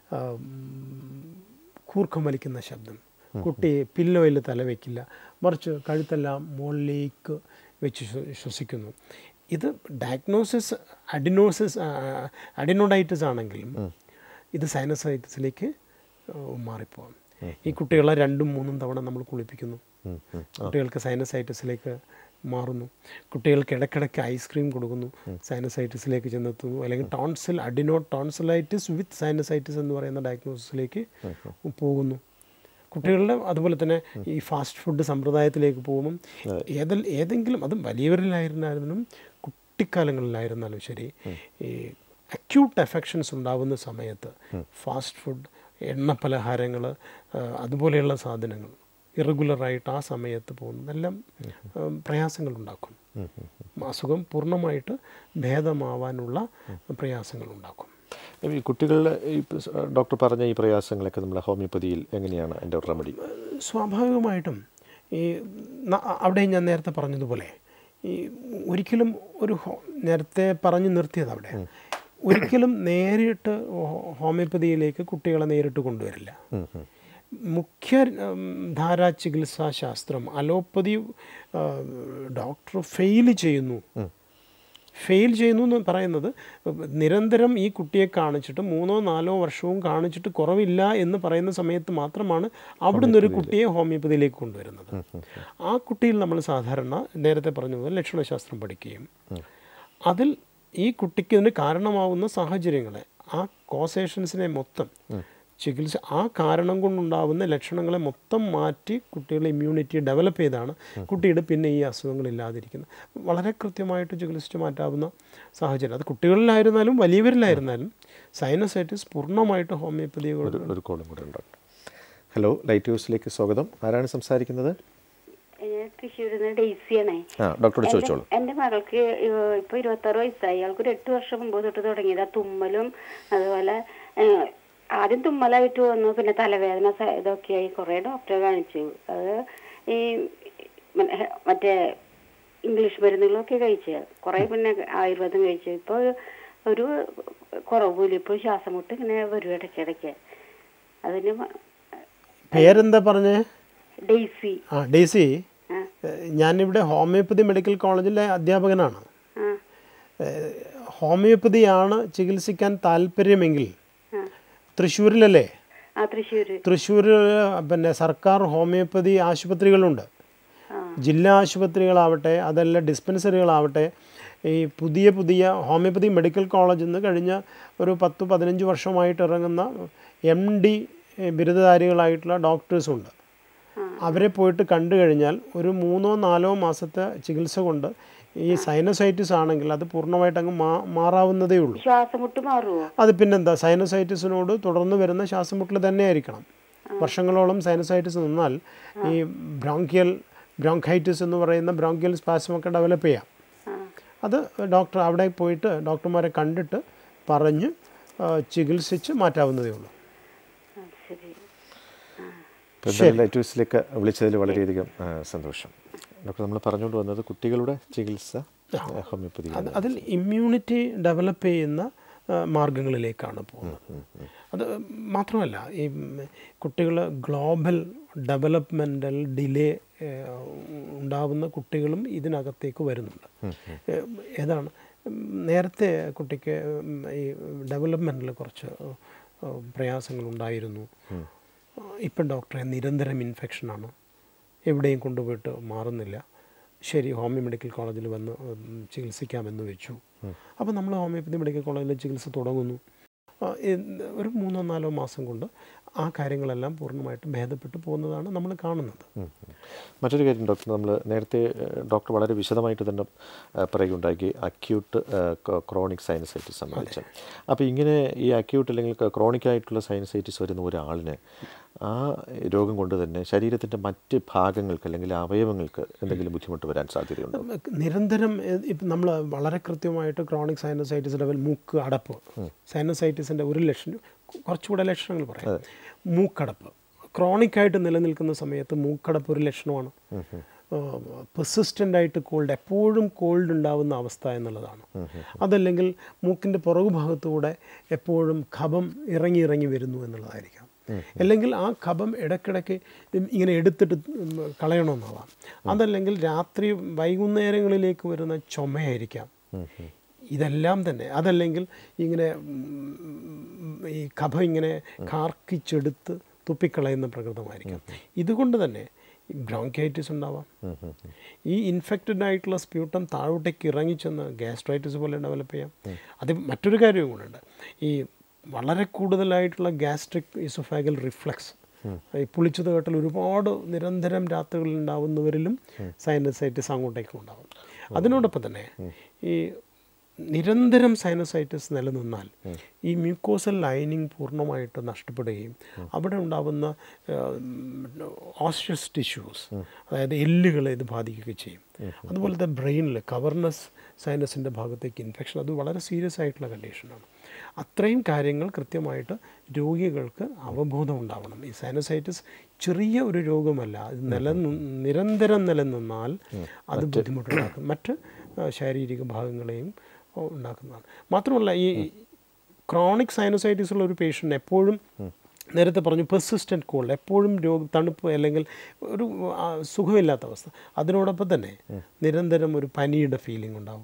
കൂർക്കം വലിക്കുന്ന ശബ്ദം കുട്ടി പില്ലോയിൽ തലവെക്കില്ല മറിച്ച് കഴുത്തെല്ലാം മുകളിലേക്ക് വെച്ച് ശ്വ- ശ്വസിക്കുന്നു ഇത് ഡയഗ്നോസിസ് അഡിനോസിസ് അഡിനോഡൈറ്റിസ് ആണെങ്കിലും ഇത് സൈനസൈറ്റിസിലേക്ക് മാറിപ്പോകും ഈ കുട്ടികളെ രണ്ടും മൂന്നും തവണ നമ്മൾ കുളിപ്പിക്കുന്നു കുട്ടികൾക്ക് സൈനസൈറ്റിസിലേക്ക് മാറുന്നു കുട്ടികൾക്ക് ഇടയ്ക്കിടയ്ക്ക് ഐസ്ക്രീം കൊടുക്കുന്നു സൈനസൈറ്റിസിലേക്ക് ചെന്നെത്തുന്നു അല്ലെങ്കിൽ tonsil adenotonsillitis with sinusitis എന്ന് പറയുന്ന ഡയഗ്നോസിസിലേക്ക് പോകുന്നു കുട്ടികളുടെ അതുപോലെ തന്നെ ഈ ഫാസ്റ്റ് ഫുഡ് സമ്പ്രദായത്തിലേക്ക് പോകുമ്പം ഏതിൽ ഏതെങ്കിലും അതും വലിയവരിലായിരുന്നാലും കുട്ടിക്കാലങ്ങളിലായിരുന്നാലും ശരി ഈ അക്യൂട്ട് എഫക്ഷൻസ് ഉണ്ടാവുന്ന സമയത്ത് ഫാസ്റ്റ് ഫുഡ് എണ്ണ പലഹാരങ്ങൾ അതുപോലെയുള്ള സാധനങ്ങൾ ഇറഗുലറായിട്ട് ആ സമയത്ത് പോകുന്നതെല്ലാം പ്രയാസങ്ങൾ ഉണ്ടാക്കും അസുഖം പൂർണ്ണമായിട്ട് ഭേദമാവാനുള്ള പ്രയാസങ്ങൾ ഉണ്ടാക്കും ഈ കുട്ടികളുടെ ഈ ഡോക്ടർ പറഞ്ഞ ഈ പ്രയാസങ്ങളൊക്കെ നമ്മുടെ ഹോമിയോപ്പതിയിൽ എങ്ങനെയാണ് എൻ്റെ റെമഡി സ്വാഭാവികമായിട്ടും ഈ ന- അവിടെ ഞാൻ നേരത്തെ പറഞ്ഞതുപോലെ ഈ ഒരിക്കലും ഒരു ഹോ- നേരത്തെ പറഞ്ഞു നിർത്തിയത് അവിടെ ഒരിക്കലും നേരിട്ട് ഹോ- ഹോമിയോപ്പതിയിലേക്ക് കുട്ടികളെ നേരിട്ട് കൊണ്ടുവരില്ല മുഖ്യ ഉം, ധാരാ ചികിത്സാ ശാസ്ത്രം അലോപ്പതി ഡോക്ടർ ഫെയിൽ ചെയ്യുന്നു ഫെയിൽ ചെയ്യുന്നു എന്ന് പറയുന്നത് നിരന്തരം ഈ കുട്ടിയെ കാണിച്ചിട്ട് മൂന്നോ നാലോ വർഷവും കാണിച്ചിട്ട് കുറവില്ല എന്ന് പറയുന്ന സമയത്ത് മാത്രമാണ് അവിടുന്ന് ഒരു കുട്ടിയെ ഹോമിയോപ്പതിയിലേക്ക് കൊണ്ടുവരുന്നത് ആ കുട്ടിയിൽ നമ്മൾ സാധാരണ നേരത്തെ പറഞ്ഞ പോലെ ലക്ഷണശാസ്ത്രം പഠിക്കുകയും അതിൽ ഈ കുട്ടിക്ക് ഇതിന് കാരണമാവുന്ന സാഹചര്യങ്ങളെ ആ കോസേഷൻസിനെ മൊത്തം ചികിത്സ ആ കാരണം കൊണ്ടുണ്ടാവുന്ന ലക്ഷണങ്ങളെ മൊത്തം മാറ്റി കുട്ടികളുടെ ഇമ്മ്യൂണിറ്റി ഡെവലപ്പ് ചെയ്താണ് കുട്ടിയുടെ പിന്നെ ഈ അസുഖങ്ങൾ ഇല്ലാതിരിക്കുന്നത് വളരെ കൃത്യമായിട്ട് ചികിത്സിച്ച് മാറ്റാവുന്ന സാഹചര്യം അത് കുട്ടികളിലായിരുന്നാലും വലിയവരിലായിരുന്നാലും സൈനസൈറ്റിസ് പൂർണ്ണമായിട്ട് ഹോമിയോപ്പതിയോട് ഒരു ഒരു കോളും കൂടെ ഉണ്ട് ഹലോ ലൈറ്റ് ഹൗസിലേക്ക് സ്വാഗതം ആരാണ് സംസാരിക്കുന്നത് തൃശ്ശൂരിൽ നിന്ന് ഡെയ്സിയാണേ ആ ഡോക്ടറോട് ചോദിച്ചോളൂ എന്റെ മകൾക്ക് ഇവ- ഇപ്പൊ ഇരുപത്താറ് വയസ്സായി അവൾക്ക് ഒരു എട്ട് വർഷം മുമ്പ് തൊട്ട് തുടങ്ങിയതാ തുമ്മലും അതുപോലെ ഏഹ്, ആദ്യം തുമ്മലായിട്ട് വന്നു പിന്നെ തലവേദന സ- ഇതൊക്കെയായി കുറെ ഡോക്ടറെ കാണിച്ചു അത് ഈ മ- ഹെ- മറ്റേ ഇംഗ്ലീഷ് മരുന്നുകളൊക്കെ കഴിച്ചു കുറെ പിന്നെ ആയുർവേദം കഴിച്ചു ഇപ്പൊ ഒരു കുറവില്ല ഇപ്പൊ ശ്വാസം മുട്ട് ഇങ്ങനെ വരും ഇടയ്ക്കിടയ്ക്ക് അതിന് മ- പേരെന്താ പറഞ്ഞേ ഡെയ്സി ആ ഡേസി ആ ഏഹ് ഞാനിവിടെ ഹോമിയോപ്പതി മെഡിക്കൽ കോളേജിലെ അധ്യാപകനാണ് ആ ഏഹ് ഹോമിയോപ്പതിയാണ് ചികിത്സിക്കാൻ താല്പര്യമെങ്കിൽ ആ തൃശ്ശൂരിലല്ലേ ആ തൃശ്ശൂര് തൃശ്ശൂർ പിന്നെ സർക്കാർ ഹോമിയോപ്പതി ആശുപത്രികളുണ്ട് ആ ജില്ലാ ആശുപത്രികളാവട്ടെ അതല്ല ഡിസ്പെൻസറികളാവട്ടെ ഈ പുതിയ പുതിയ ഹോമിയോപ്പതി മെഡിക്കൽ കോളേജിൽ നിന്ന് കഴിഞ്ഞ ഒരു പത്ത് പതിനഞ്ച് വർഷമായിട്ട് ഇറങ്ങുന്ന എം ഡി ബിരുദധാരികളായിട്ടുള്ള ഡോക്ടേഴ്സുണ്ട് അവരെ പോയിട്ട് കണ്ടു കഴിഞ്ഞാൽ ഒരു മൂന്നോ നാലോ മാസത്തെ ചികിത്സ കൊണ്ട് ഈ സൈനസൈറ്റിസ് ആണെങ്കിൽ അത് പൂർണ്ണമായിട്ട് അങ്ങ് മാ മാറാവുന്നതേ ഉള്ളൂ ശ്വാസം മുട്ട് മാറുമോ അത് പിന്നെന്താ സൈനസൈറ്റിസിനോട് തുടർന്ന് വരുന്ന ശ്വാസമുട്ടൽ തന്നെ ആയിരിക്കണം വർഷങ്ങളോളം സൈനസൈറ്റിസ് നിന്നാൽ ഈ ബ്രോങ്കിയൽ ബ്രോങ്കൈറ്റിസ് എന്ന് പറയുന്ന ബ്രോങ്കിയൽ സ്പാസ്മൊക്കെ ഡെവലപ്പ് ചെയ്യാം അത് ഡോക്ടർ അവിടെ പോയിട്ട് ഡോക്ടർമാരെ കണ്ടിട്ട് പറഞ്ഞ് ആ, ചികിത്സിച്ച് മാറ്റാവുന്നതേ ഉള്ളൂ ആ, ശരി ഇപ്പോൾ എന്തായാലും ലൈറ്റ് ഹൗസിലേക്ക് വിളിച്ചതിൽ വളരെയധികം ആ, സന്തോഷം ഡോക്ടർ നമ്മൾ പറഞ്ഞുകൊണ്ട് വന്നത് കുട്ടികളുടെ ചികിത്സ ഹോമിയോപ്പതി അത് അതിൽ ഇമ്മ്യൂണിറ്റി ഡെവലപ്പ് ചെയ്യുന്ന ആ, മാർഗങ്ങളിലേക്കാണ് പോകുന്നത് അത് മാത്രമല്ല ഈ കുട്ടികൾ ഗ്ലോബൽ ഡെവലപ്മെൻ്റൽ ഡിലേ ഉണ്ടാവുന്ന കുട്ടികളും ഇതിനകത്തേക്ക് വരുന്നുണ്ട് ഏ, ഏതാണ് ഉം, നേരത്തെ കുട്ടിക്ക് ഉം, ഈ ഡെവലപ്മെൻറ്റിൽ കുറച്ച് പ്രയാസങ്ങളുണ്ടായിരുന്നു ഇപ്പം ഡോക്ടറെ നിരന്തരം ഇൻഫെക്ഷനാണ് എവിടെയും കൊണ്ടുപോയിട്ട് മാറുന്നില്ല ശരി ഹോമിയോ മെഡിക്കൽ കോളേജിൽ വന്ന് ഉം, ചികിത്സിക്കാമെന്ന് വെച്ചു അപ്പോൾ നമ്മൾ ഹോമിയോപ്പതി മെഡിക്കൽ കോളേജിൽ ചികിത്സ തുടങ്ങുന്നു ആ, ഇ- ഒരു മൂന്നോ നാലോ മാസം കൊണ്ട് ആ കാര്യങ്ങളെല്ലാം പൂർണ്ണമായിട്ട് ഭേദപ്പെട്ടു പോകുന്നതാണ് നമ്മൾ കാണുന്നത് ഉം. മറ്റൊരു കാര്യം ഡോക്ടർ നമ്മൾ നേരത്തെ ഏഹ്, ഡോക്ടർ വളരെ വിശദമായിട്ട് തന്നെ ഏഹ്, പറയുകയുണ്ടാക്കി അക്യൂട്ട് ക്രോണിക് സൈനസൈറ്റിസ് സംബന്ധിച്ച് അപ്പോൾ ഇങ്ങനെ ഈ അക്യൂട്ട് അല്ലെങ്കിൽ ക്രോണിക് ആയിട്ടുള്ള സൈനസൈറ്റിസ് വരുന്ന ഒരാളിന് ആ രോഗം കൊണ്ട് തന്നെ ശരീരത്തിൻ്റെ മറ്റ് ഭാഗങ്ങൾക്ക് അല്ലെങ്കിൽ അവയവങ്ങൾക്ക് എന്തെങ്കിലും ബുദ്ധിമുട്ട് വരാൻ സാധ്യതയുണ്ടോ നിരന്തരം എ- ഇപ്പം നമ്മൾ വളരെ കൃത്യമായിട്ട് ക്രോണിക് സൈനസൈറ്റിസ് ലെവൽ മൂക്ക് അടപ്പ് സൈനസൈറ്റിസിൻ്റെ ഒരു ലക്ഷണം കുറച്ചുകൂടെ ലക്ഷണങ്ങൾ പറയാം മൂക്കടപ്പ് ക്രോണിക്കായിട്ട് നിലനിൽക്കുന്ന സമയത്ത് മൂക്കടപ്പ് ഒരു ലക്ഷണമാണ് പെർസിസ്റ്റൻ്റ് ആയിട്ട് കോൾഡ് എപ്പോഴും കോൾഡ് ഉണ്ടാവുന്ന അവസ്ഥ എന്നുള്ളതാണ് അതല്ലെങ്കിൽ മൂക്കിൻ്റെ പുറകു ഭാഗത്തുകൂടെ എപ്പോഴും ഖബം ഇറങ്ങി ഇറങ്ങി വരുന്നു എന്നുള്ളതായിരിക്കാം അല്ലെങ്കിൽ ആ ഖബം ഇടയ്ക്കിടയ്ക്ക് ഇങ്ങനെ എടുത്തിട്ട് ഉം കളയണമെന്നാവാം അതല്ലെങ്കിൽ രാത്രി വൈകുന്നേരങ്ങളിലേക്ക് വരുന്ന ചുമയായിരിക്കാം ഇതെല്ലാം തന്നെ അതല്ലെങ്കിൽ ഇങ്ങനെ ഉം, ഈ കഫ ഇങ്ങനെ കാർക്കിച്ചെടുത്ത് തുപ്പിക്കളയുന്ന പ്രകൃതമായിരിക്കാം ഇതുകൊണ്ട് തന്നെ ബ്രോങ്കൈറ്റിസ് ഉണ്ടാവാം ഈ ഇൻഫെക്റ്റഡ് ആയിട്ടുള്ള സ്പ്യൂട്ടം താഴോട്ടേക്ക് ഇറങ്ങിച്ചെന്ന് ഗ്യാസ്ട്രൈറ്റിസ് പോലെ ഡെവലപ്പ് ചെയ്യാം അത് മറ്റൊരു കാര്യവും കൂടെ ഉണ്ട് ഈ വളരെ കൂടുതലായിട്ടുള്ള ഗ്യാസ്ട്രിക് ഇസോഫാഗൽ റിഫ്ലക്സ് ഈ പുളിച്ചത് കേട്ടാൽ ഒരുപാട് നിരന്തരം രാത്രികളിൽ ഉണ്ടാവുന്നവരിലും സൈനസൈറ്റിസ് അങ്ങോട്ടേക്കും ഉണ്ടാവും അതിനോടൊപ്പം തന്നെ ഈ നിരന്തരം സൈനസൈറ്റിസ് നിലനിന്നാൽ ഈ മ്യൂക്കോസൽ ലൈനിങ് പൂർണ്ണമായിട്ട് നഷ്ടപ്പെടുകയും അവിടെ ഉണ്ടാവുന്ന ഓസ്ഷ്യസ് ടിഷ്യൂസ് അതായത് എല്ലുകളെ ഇത് ബാധിക്കുകയും ചെയ്യും അതുപോലത്തെ ബ്രെയിനിൽ കവർണസ് സൈനസിൻ്റെ ഭാഗത്തേക്ക് ഇൻഫെക്ഷൻ അത് വളരെ സീരിയസ് ആയിട്ടുള്ള കണ്ടീഷനാണ് അത്രയും കാര്യങ്ങൾ കൃത്യമായിട്ട് രോഗികൾക്ക് അവബോധം ഉണ്ടാവണം ഈ സൈനസൈറ്റിസ് ചെറിയ ഒരു രോഗമല്ല ഇത് നില നിരന്തരം നിലനിന്നാൽ അത് ബുദ്ധിമുട്ടുണ്ടാക്കും മറ്റ് ആ, ശാരീരിക ഭാഗങ്ങളെയും ഓ, ഉണ്ടാക്കുന്നതാണ് മാത്രമല്ല ഈ ക്രോണിക് സൈനസൈറ്റിസ് ഉള്ള ഒരു പേഷ്യൻ്റ് എപ്പോഴും നേരത്തെ പറഞ്ഞു പെർസിസ്റ്റൻറ്റ് കോൾഡ് എപ്പോഴും രോഗ തണുപ്പ് അല്ലെങ്കിൽ ഒരു ആ, സുഖമില്ലാത്ത അവസ്ഥ അതിനോടൊപ്പം തന്നെ നിരന്തരം ഒരു പനിയുടെ ഫീലിംഗ് ഉണ്ടാവും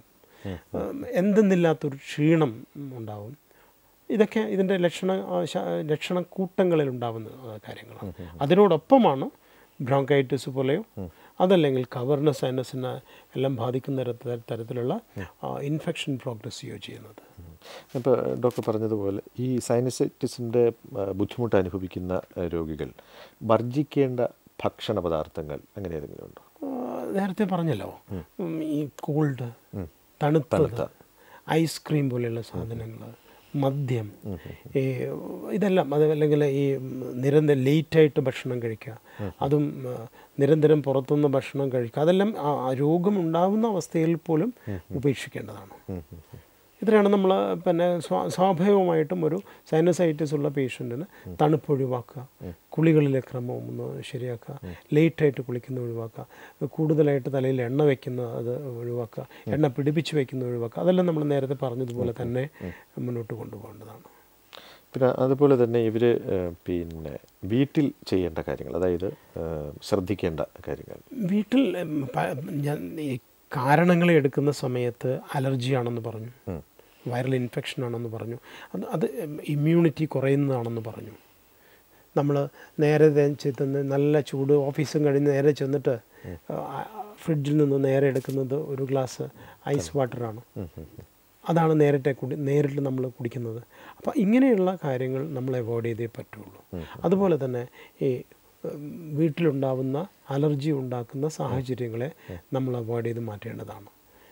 എന്തെന്നില്ലാത്തൊരു ക്ഷീണം ഉണ്ടാവും ഇതൊക്കെ ഇതിൻ്റെ ലക്ഷണ ആ, ശ- ലക്ഷണക്കൂട്ടങ്ങളിൽ ഉണ്ടാവുന്ന ആ, കാര്യങ്ങളാണ് അതിനോടൊപ്പമാണ് ബ്രോങ്കൈറ്റിസ് പോലെയോ അതല്ലെങ്കിൽ കവർണ സൈനസിനെ എല്ലാം ബാധിക്കുന്ന തരത്തി- തരത്തിലുള്ള ഇൻഫെക്ഷൻ പ്രോഗ്രസ് ചെയ്യുകയോ ചെയ്യുന്നത് ഇപ്പോൾ ഡോക്ടർ പറഞ്ഞതുപോലെ ഈ സൈനസൈറ്റിസിൻ്റെ ബുദ്ധിമുട്ട് അനുഭവിക്കുന്ന ആ, രോഗികൾ വർജിക്കേണ്ട ഭക്ഷണ പദാർത്ഥങ്ങൾ അങ്ങനെ ഏതെങ്കിലും ഉണ്ടോ ആ, നേരത്തെ പറഞ്ഞല്ലോ ഉം, ഈ കോൾഡ് തണുത്തത് ഐസ്ക്രീം പോലെയുള്ള സാധനങ്ങൾ മദ്യം ഈ ഇതെല്ലാം അത് അല്ലെങ്കിൽ ഈ നിരന്തരം ലേറ്റായിട്ട് ഭക്ഷണം കഴിക്കുക അതും ആ, നിരന്തരം പുറത്തുനിന്ന് ഭക്ഷണം കഴിക്കുക അതെല്ലാം ആ ആ രോഗം ഉണ്ടാവുന്ന അവസ്ഥയിൽ പോലും ഉപേക്ഷിക്കേണ്ടതാണ് ഇതിനാണ് നമ്മൾ പിന്നെ സ്വാ- സ്വാഭാവികമായിട്ടും ഒരു സൈനസൈറ്റിസ് ഉള്ള പേഷ്യൻറ്റിന് തണുപ്പ് ഒഴിവാക്കുക കുളികളിലെ ക്രമം ഒന്ന് ശരിയാക്കുക ലേറ്റായിട്ട് കുളിക്കുന്ന ഒഴിവാക്കുക കൂടുതലായിട്ട് തലയിൽ എണ്ണ വയ്ക്കുന്ന അത് ഒഴിവാക്കുക എണ്ണ പിടിപ്പിച്ച് വയ്ക്കുന്ന ഒഴിവാക്കുക അതെല്ലാം നമ്മൾ നേരത്തെ പറഞ്ഞതുപോലെ തന്നെ മുന്നോട്ട് കൊണ്ടുപോകേണ്ടതാണ് പിന്നെ അതുപോലെ തന്നെ ഇവർ പിന്നെ വീട്ടിൽ ചെയ്യേണ്ട കാര്യങ്ങൾ അതായത് ആ, ശ്രദ്ധിക്കേണ്ട കാര്യങ്ങൾ വീട്ടിൽ ഉം, പ- ഞാൻ ഈ കാരണങ്ങളെ എടുക്കുന്ന സമയത്ത് അലർജിയാണെന്ന് പറഞ്ഞു വൈറൽ ഇൻഫെക്ഷൻ ആണെന്ന് പറഞ്ഞു അത് അത് ഇമ്മ്യൂണിറ്റി കുറയുന്നതാണെന്ന് പറഞ്ഞു നമ്മൾ നേരെ ദേ ചെന്ന് നല്ല ചൂട് ഓഫീസും കഴിഞ്ഞ് നേരെ ചെന്നിട്ട് ആ, ഫ്രിഡ്ജിൽ നിന്ന് നേരെ എടുക്കുന്നത് ഒരു ഗ്ലാസ് ഐസ് വാട്ടറാണ് അതാണ് നേരിട്ട് കുടി നേരിട്ട് നമ്മൾ കുടിക്കുന്നത് അപ്പോൾ ഇങ്ങനെയുള്ള കാര്യങ്ങൾ നമ്മൾ അവോയ്ഡ് ചെയ്തേ പറ്റുള്ളൂ അതുപോലെ തന്നെ ഈ ഉം, വീട്ടിലുണ്ടാവുന്ന അലർജി ഉണ്ടാക്കുന്ന സാഹചര്യങ്ങളെ നമ്മൾ അവോയ്ഡ് ചെയ്ത് മാറ്റേണ്ടതാണ്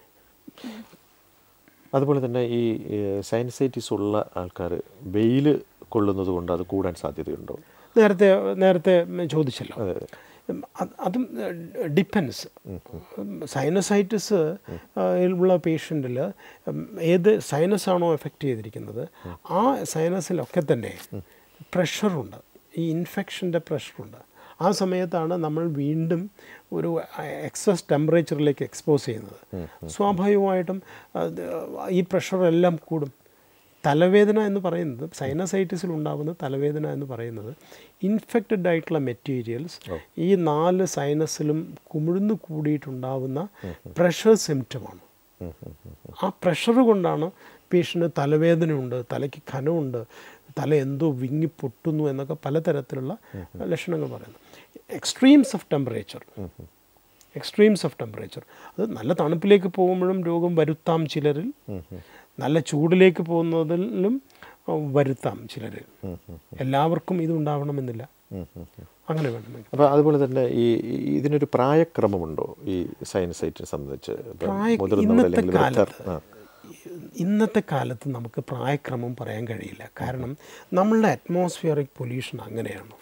അതുപോലെ തന്നെ ഈ സൈനസൈറ്റിസ് ഉള്ള ആൾക്കാർ വെയിൽ കൊള്ളുന്നത് കൊണ്ട് അത് കൂടാൻ സാധ്യതയുണ്ടോ നേരത്തെ നേരത്തെ ചോദിച്ചല്ലോ അതെ അതെ ഉം, അത് അതും ഡിപ്പെൻസ് സൈനസൈറ്റിസ് ഉള്ള പേഷ്യൻറ്റിൽ ഏത് സൈനസ് ആണോ എഫക്റ്റ് ചെയ്തിരിക്കുന്നത് ആ സൈനസിലൊക്കെ തന്നെ പ്രഷറുണ്ട് ഈ ഇൻഫെക്ഷൻ്റെ പ്രഷറുണ്ട് ആ സമയത്താണ് നമ്മൾ വീണ്ടും ഒരു എക്സസ് ടെമ്പറേച്ചറിലേക്ക് എക്സ്പോസ് ചെയ്യുന്നത് സ്വാഭാവികമായിട്ടും അത് ഈ പ്രഷറെല്ലാം കൂടും തലവേദന എന്ന് പറയുന്നത് സൈനസൈറ്റിസിൽ ഉണ്ടാകുന്ന തലവേദന എന്ന് പറയുന്നത് ഇൻഫെക്റ്റഡ് ആയിട്ടുള്ള മെറ്റീരിയൽസ് ഈ നാല് സൈനസിലും കുമിഴ്ന്നു കൂടിയിട്ടുണ്ടാവുന്ന പ്രഷർ സിംറ്റമാണ് ആ പ്രഷർ കൊണ്ടാണ് പേഷ്യന് തലവേദനയുണ്ട് തലയ്ക്ക് ഖനമുണ്ട് തല എന്തോ വിങ്ങി പൊട്ടുന്നു എന്നൊക്കെ പലതരത്തിലുള്ള ലക്ഷണങ്ങൾ പറയുന്നു extremes of temperature extremes of temperature അത് നല്ല തണുപ്പിലേക്ക് പോകുമ്പോഴും രോഗം വരുത്താം ചിലരിൽ നല്ല ചൂടിലേക്ക് പോകുന്നതിലും അഹ് വരുത്താം ചിലരിൽ എല്ലാവർക്കും ഇത് ഉണ്ടാവണമെന്നില്ല അങ്ങനെ വേണമെങ്കിൽ അപ്പോൾ അതുപോലെ തന്നെ ഈ ഈ- ഇതിനൊരു പ്രായക്രമമുണ്ടോ ഈ സൈനസൈറ്റിനെ സംബന്ധിച്ച് ഇപ്പം പ്രായ മുതിർന്നവർ ഇന്നത്തെ അല്ലെങ്കിൽ കാലത്ത് വൃദ്ധർ, ആ. ഇന്നത്തെ കാലത്ത് നമുക്ക് പ്രായക്രമം പറയാൻ കഴിയില്ല കാരണം നമ്മളുടെ അറ്റ്മോസ്ഫിയറിക് പൊല്യൂഷൻ അങ്ങനെയാണ്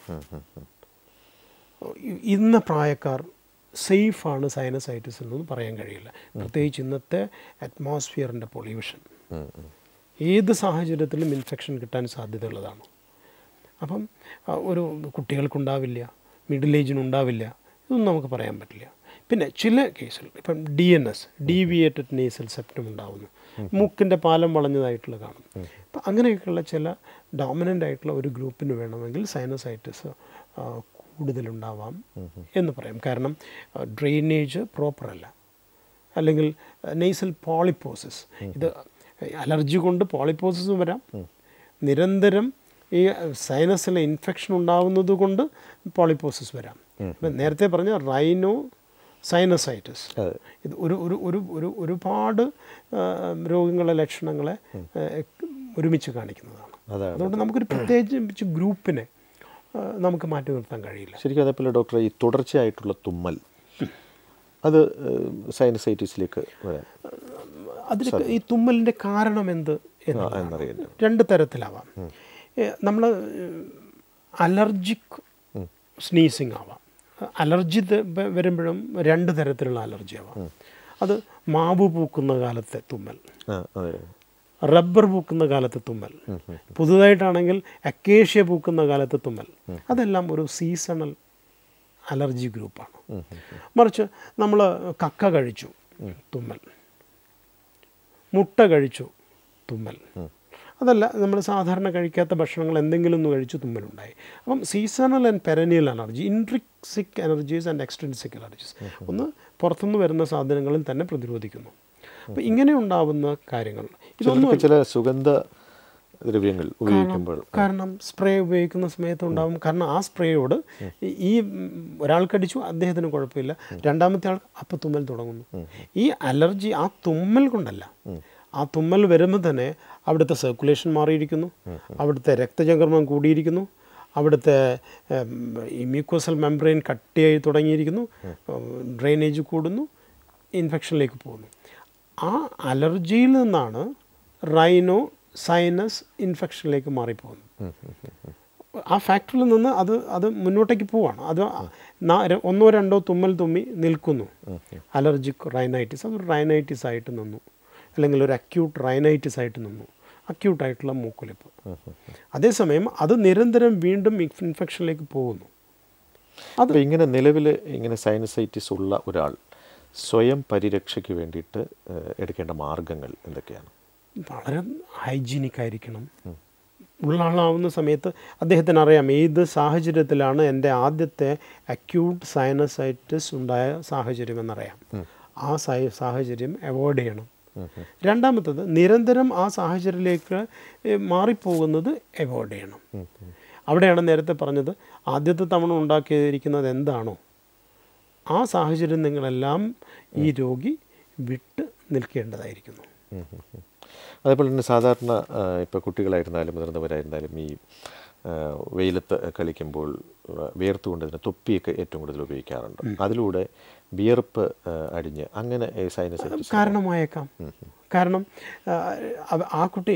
ഇ- ഇന്ന പ്രായക്കാർ സേഫാണ് സൈനസൈറ്റിസ് എന്നൊന്നും പറയാൻ കഴിയില്ല പ്രത്യേകിച്ച് ഇന്നത്തെ അറ്റ്മോസ്ഫിയറിൻ്റെ പൊല്യൂഷൻ ഏത് സാഹചര്യത്തിലും ഇൻഫെക്ഷൻ കിട്ടാൻ സാധ്യതയുള്ളതാണ് അപ്പം ആ, ഒരു കുട്ടികൾക്കുണ്ടാവില്ല മിഡിൽ ഏജിനുണ്ടാവില്ല ഇതൊന്നും നമുക്ക് പറയാൻ പറ്റില്ല പിന്നെ ചില കേസുകൾ ഇപ്പം D N S deviated nasal septum ഉണ്ടാവുന്നു മൂക്കിൻ്റെ പാലം വളഞ്ഞതായിട്ടുള്ള കാണും അപ്പം അങ്ങനെയൊക്കെയുള്ള ചില ഡോമിനൻ്റ് ആയിട്ടുള്ള ഒരു ഗ്രൂപ്പിന് വേണമെങ്കിൽ സൈനസൈറ്റിസ് കൂടുതലുണ്ടാവാം എന്ന് പറയാം കാരണം ഡ്രെയിനേജ് പ്രോപ്പറല്ല അല്ലെങ്കിൽ നെയ്സൽ പോളിപ്പോസിസ് ഇത് അലർജി കൊണ്ട് പോളിപ്പോസിസും വരാം നിരന്തരം ഈ സൈനസിലെ ഇൻഫെക്ഷൻ ഉണ്ടാവുന്നത് കൊണ്ട് പോളിപ്പോസിസ് വരാം ഇപ്പം നേരത്തെ പറഞ്ഞ റൈനോ സൈനസൈറ്റിസ് ഇത് ഒരു ഒരു ഒരു ഒരു ഒരുപാട് ആ, രോഗങ്ങളെ ലക്ഷണങ്ങളെ ആ, ഒരുമിച്ച് കാണിക്കുന്നതാണ് അതാണ്. അതുകൊണ്ട് നമുക്കൊരു പ്രത്യേകിച്ച് ഗ്രൂപ്പിനെ ആ, നമുക്ക് മാറ്റി നിർത്താൻ കഴിയില്ല ശരിക്കും അതേപോലെ ഡോക്ടർ ഈ തുടർച്ചയായിട്ടുള്ള തുമ്മൽ അത് സൈനസൈറ്റിസിലേക്ക് വരാൻ അതിന് ഈ തുമ്മലിൻ്റെ കാരണം എന്ത് എന്നറിയില്ല. എന്നറിയില്ല രണ്ട് തരത്തിലാവാം നമ്മൾ അലർജിക് സ്നീസിങ് ആവാം അലർജി ത- വ- വരുമ്പോഴും രണ്ട് തരത്തിലുള്ള അലർജി ആവാം അത് മാവ് പൂക്കുന്ന കാലത്തെ തുമ്മൽ ആ അതെ റബ്ബർ പൂക്കുന്ന കാലത്തെ തുമ്മൽ പുതുതായിട്ടാണെങ്കിൽ അക്കേഷ്യ പൂക്കുന്ന കാലത്തെ തുമ്മൽ അതെല്ലാം ഒരു സീസണൽ അലർജി ഗ്രൂപ്പാണ് മറിച്ച് നമ്മൾ കക്ക കഴിച്ചു തുമ്മൽ മുട്ട കഴിച്ചു തുമ്മൽ അതല്ല നമ്മൾ സാധാരണ കഴിക്കാത്ത ഭക്ഷണങ്ങൾ എന്തെങ്കിലും ഒന്ന് കഴിച്ച് തുമ്മലുണ്ടായി അപ്പം seasonal and perennial allergy intrinsic allergies and extrinsic allergies ഒന്ന് പുറത്തുനിന്ന് വരുന്ന സാധനങ്ങളിൽ തന്നെ പ്രതിരോധിക്കുന്നു അപ്പോൾ ഇങ്ങനെ ഉണ്ടാവുന്ന കാര്യങ്ങൾ ഇതൊന്നും ചിലർക്ക് ചില സുഗന്ധ ദ്രവ്യങ്ങൾ ഉപയോഗിക്കുമ്പോൾ കാരണം സ്പ്രേ ഉപയോഗിക്കുന്ന സമയത്ത് ഉണ്ടാവും കാരണം ആ സ്പ്രേയോട് ഈ- ഈ ഉം, ഒരാൾക്കടിച്ചു അദ്ദേഹത്തിന് കുഴപ്പമില്ല രണ്ടാമത്തെ ആൾ അപ്പം തുമ്മൽ തുടങ്ങുന്നു ഈ അലർജി ആ തുമ്മൽ കൊണ്ടല്ല ആ തുമ്മൽ വരുമ്പോൾ തന്നെ അവിടുത്തെ സർക്കുലേഷൻ മാറിയിരിക്കുന്നു അവിടുത്തെ രക്തചംക്രമണം കൂടിയിരിക്കുന്നു അവിടുത്തെ ഉം, ഈ മ്യൂക്കോസൽ മെംബ്രെയിൻ കട്ടിയായി തുടങ്ങിയിരിക്കുന്നു ഡ്രെയിനേജ് കൂടുന്നു ഇൻഫെക്ഷനിലേക്ക് പോകുന്നു ആ അലർജിയിൽ നിന്നാണ് റൈനോ സൈനസ് ഇൻഫെക്ഷനിലേക്ക് മാറിപ്പോകുന്നത് ആ ഫാക്ടറിയിൽ നിന്ന് അത് അത് മുന്നോട്ടേക്ക് പോവാണ് അത് നാ- ര- ഒന്നോ രണ്ടോ തുമ്മൽ തുമ്മി നിൽക്കുന്നു അലർജിക് റൈനൈറ്റിസ് അത് റൈനൈറ്റിസ് ആയിട്ട് നിന്നു അല്ലെങ്കിൽ ഒരു അക്യൂട്ട് റൈനൈറ്റിസ് ആയിട്ട് നിന്നു അക്യൂട്ടായിട്ടുള്ള മൂക്കൊലിപ്പ് അതേസമയം അത് നിരന്തരം വീണ്ടും ഇൻഫെക്ഷനിലേക്ക് പോകുന്നു അപ്പോൾ ഇങ്ങനെ നിലവിൽ ഇങ്ങനെ സൈനസൈറ്റിസ് ഉള്ള ഒരാൾ സ്വയം പരിരക്ഷയ്ക്ക് വേണ്ടിയിട്ട് ഏഹ്, എടുക്കേണ്ട മാർഗങ്ങൾ എന്തൊക്കെയാണ് വളരെ ഹൈജീനിക് ആയിരിക്കണം ഉള്ള ആളാവുന്ന സമയത്ത് അദ്ദേഹത്തിന് അറിയാം ഏത് സാഹചര്യത്തിലാണ് എൻ്റെ ആദ്യത്തെ അക്യൂട്ട് സൈനസൈറ്റിസ് ഉണ്ടായ സാഹചര്യം എന്നറിയാം ആ സാ- സാഹചര്യം അവോയ്ഡ് ചെയ്യണം രണ്ടാമത്തത് നിരന്തരം ആ സാഹചര്യത്തിലേക്ക് ഏ, മാറിപ്പോകുന്നത് അവോയ്ഡ് ചെയ്യണം അവിടെയാണ് നേരത്തെ പറഞ്ഞത് ആദ്യത്തെ തവണ ഉണ്ടാക്കിയിരിക്കുന്നത് എന്താണോ ആ സാഹചര്യം നിങ്ങളെല്ലാം ഈ രോഗി വിട്ട് നിൽക്കേണ്ടതായിരിക്കുന്നു അതേപോലെ തന്നെ സാധാരണ ഇപ്പോൾ കുട്ടികളായിരുന്നാലും മുതിർന്നവരായിരുന്നാലും ഈ ആ, വെയിലത്ത് കളിക്കുമ്പോൾ ആ, വിയർത്തുകൊണ്ട് തന്നെ തൊപ്പിയൊക്കെ ഏറ്റവും കൂടുതൽ ഉപയോഗിക്കാറുണ്ട് അതിലൂടെ വിയർപ്പ് ആ, അടിഞ്ഞ് അങ്ങനെ സൈനസൈറ്റിസ് കാരണമായേക്കാം കാരണം ആ, അവ- ആ കുട്ടി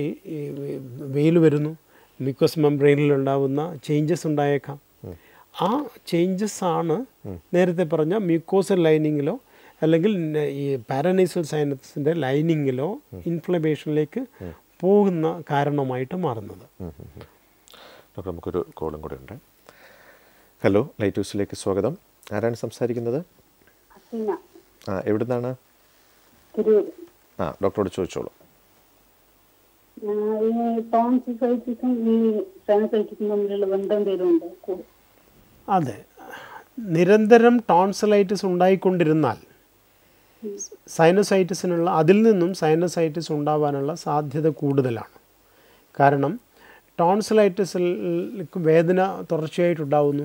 വെയിൽ വരുന്നു മിക്കോസ് മെംബ്രെയിനിൽ ഉണ്ടാവുന്ന ചേഞ്ചസ് ഉണ്ടായേക്കാം ആ ചേഞ്ചസ് ആണ് നേരത്തെ പറഞ്ഞ മ്യൂക്കോസൽ ലൈനിങ്ങിലോ അല്ലെങ്കിൽ ന- ഈ പാരനൈസൽ സൈനസിൻ്റെ ലൈനിങ്ങിലോ ഇൻഫ്ലമേഷനിലേക്ക് പോകുന്ന കാരണമായിട്ട് മാറുന്നത് ഡോക്ടർ നമുക്കൊരു കോളും കൂടെ ഉണ്ട് ഹലോ ലൈറ്റ് ഹൗസിലേക്ക് സ്വാഗതം ആരാണ് സംസാരിക്കുന്നത് ഹസീന ആ എവിടുന്നാണ് തിരൂർ ആ ഡോക്ടറോട് ചോദിച്ചോളൂ ആ, ഈ ടോൺസിസൈറ്റിസും ഈ സൈനസൈറ്റിസും തമ്മിലുള്ള ബന്ധം എന്തെങ്കിലും ഉണ്ടോ കൂ- അതെ നിരന്തരം ടോൺസലൈറ്റിസ് ഉണ്ടായിക്കൊണ്ടിരുന്നാൽ സൈനസൈറ്റിസിനുള്ള അതിൽ നിന്നും സൈനസൈറ്റിസ് ഉണ്ടാവാനുള്ള സാധ്യത കൂടുതലാണ് കാരണം ടോൺസലൈറ്റിസിൽ വേദന തുടർച്ചയായിട്ടുണ്ടാവുന്നു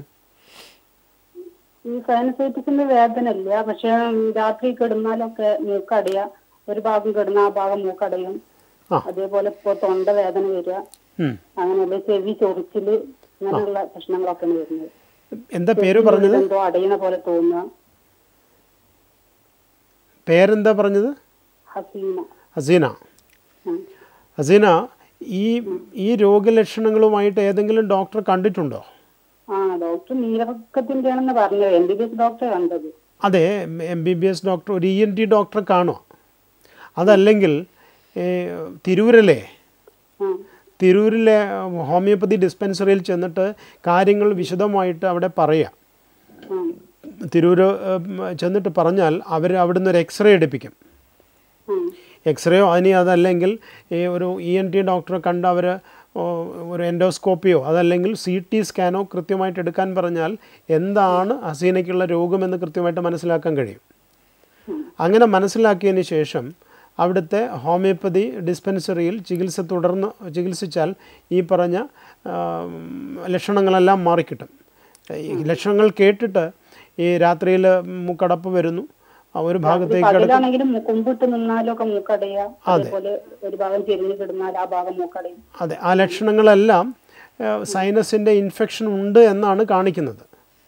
ഈ സൈനസൈറ്റിസിന്റെ വേദന ഇല്ല പക്ഷെ രാത്രി കിടന്നാലൊക്കെ മൂക്കടയ ഒരു ഭാഗം കിടന്ന ആ ഭാഗം മൂക്കടയും ആ. അതേപോലെ ഇപ്പൊ തൊണ്ട വേദന വരിക ഉം. അങ്ങനെയുള്ള ചെവി ചൊറിച്ചില് അങ്ങനെയുള്ള പ്രശ്നങ്ങളൊക്കെയാണ് വരുന്നത് എന്താ പേര് പറഞ്ഞത് എന്തോ അടയണ പോലെ തോന്നുക പേരെന്താ പറഞ്ഞത് ഹസീന ഹസീന ഉം. ഹസീന ഈ ഈ രോഗലക്ഷണങ്ങളുമായിട്ട് ഏതെങ്കിലും ഡോക്ടറെ കണ്ടിട്ടുണ്ടോ ആ ഡോക്ടർ നീരക്കത്തിന്റെ ആണെന്ന് പറഞ്ഞത് എം ബി ബി എസ് ഡോക്ടറെ കണ്ടത് അതെ M B B S doctor ഒരു ഇ എൻ ടി ഡോക്ടറെ കാണുക അതല്ലെങ്കിൽ ഏ, തിരൂരല്ലേ ആ തിരൂരിലെ ഹോമിയോപ്പതി ഡിസ്പെൻസറിയിൽ ചെന്നിട്ട് കാര്യങ്ങൾ വിശദമായിട്ട് അവിടെ പറയുക ആ തിരൂർ ചെന്നിട്ട് പറഞ്ഞാൽ അവർ അവിടുന്ന് ഒരു എക്സ്റേ എടുപ്പിക്കും ഉം. എക്സ്റേയോ അതിനി അതല്ലെങ്കിൽ ഈ ഒരു ഇ എൻ ടി ഡോക്ടറെ കണ്ട് അവർ ഒരു എൻഡോസ്കോപ്പിയോ അതല്ലെങ്കിൽ സി ടി സ്കാനോ കൃത്യമായിട്ട് എടുക്കാൻ പറഞ്ഞാൽ എന്താണ് ഹസീനയ്ക്കുള്ള രോഗമെന്ന് കൃത്യമായിട്ട് മനസ്സിലാക്കാൻ കഴിയും അങ്ങനെ മനസ്സിലാക്കിയതിന് ശേഷം അവിടുത്തെ ഹോമിയോപ്പതി ഡിസ്പെൻസറിയിൽ ചികിത്സ തുടർന്ന് ചികിത്സിച്ചാൽ ഈ പറഞ്ഞ ആ, ലക്ഷണങ്ങളെല്ലാം മാറിക്കിട്ടും ഈ ലക്ഷണങ്ങൾ കേട്ടിട്ട് ഈ രാത്രിയിൽ മൂക്കടപ്പ് വരുന്നു ആ ഒരു ഭാഗത്തേക്ക് കിടക്കും പകലാണെങ്കിലും കുമ്പിട്ട് നിന്നാലൊക്കെ മൂക്കടയ അതേപോലെ ഒരു ഭാഗം ചെരിഞ്ഞ് കിടന്നാൽ ആ ഭാഗം മൂക്കടയും അതെ ആ ലക്ഷണങ്ങളെല്ലാം സൈനസിൻ്റെ ഇൻഫെക്ഷൻ ഉണ്ട് എന്നാണ് കാണിക്കുന്നത്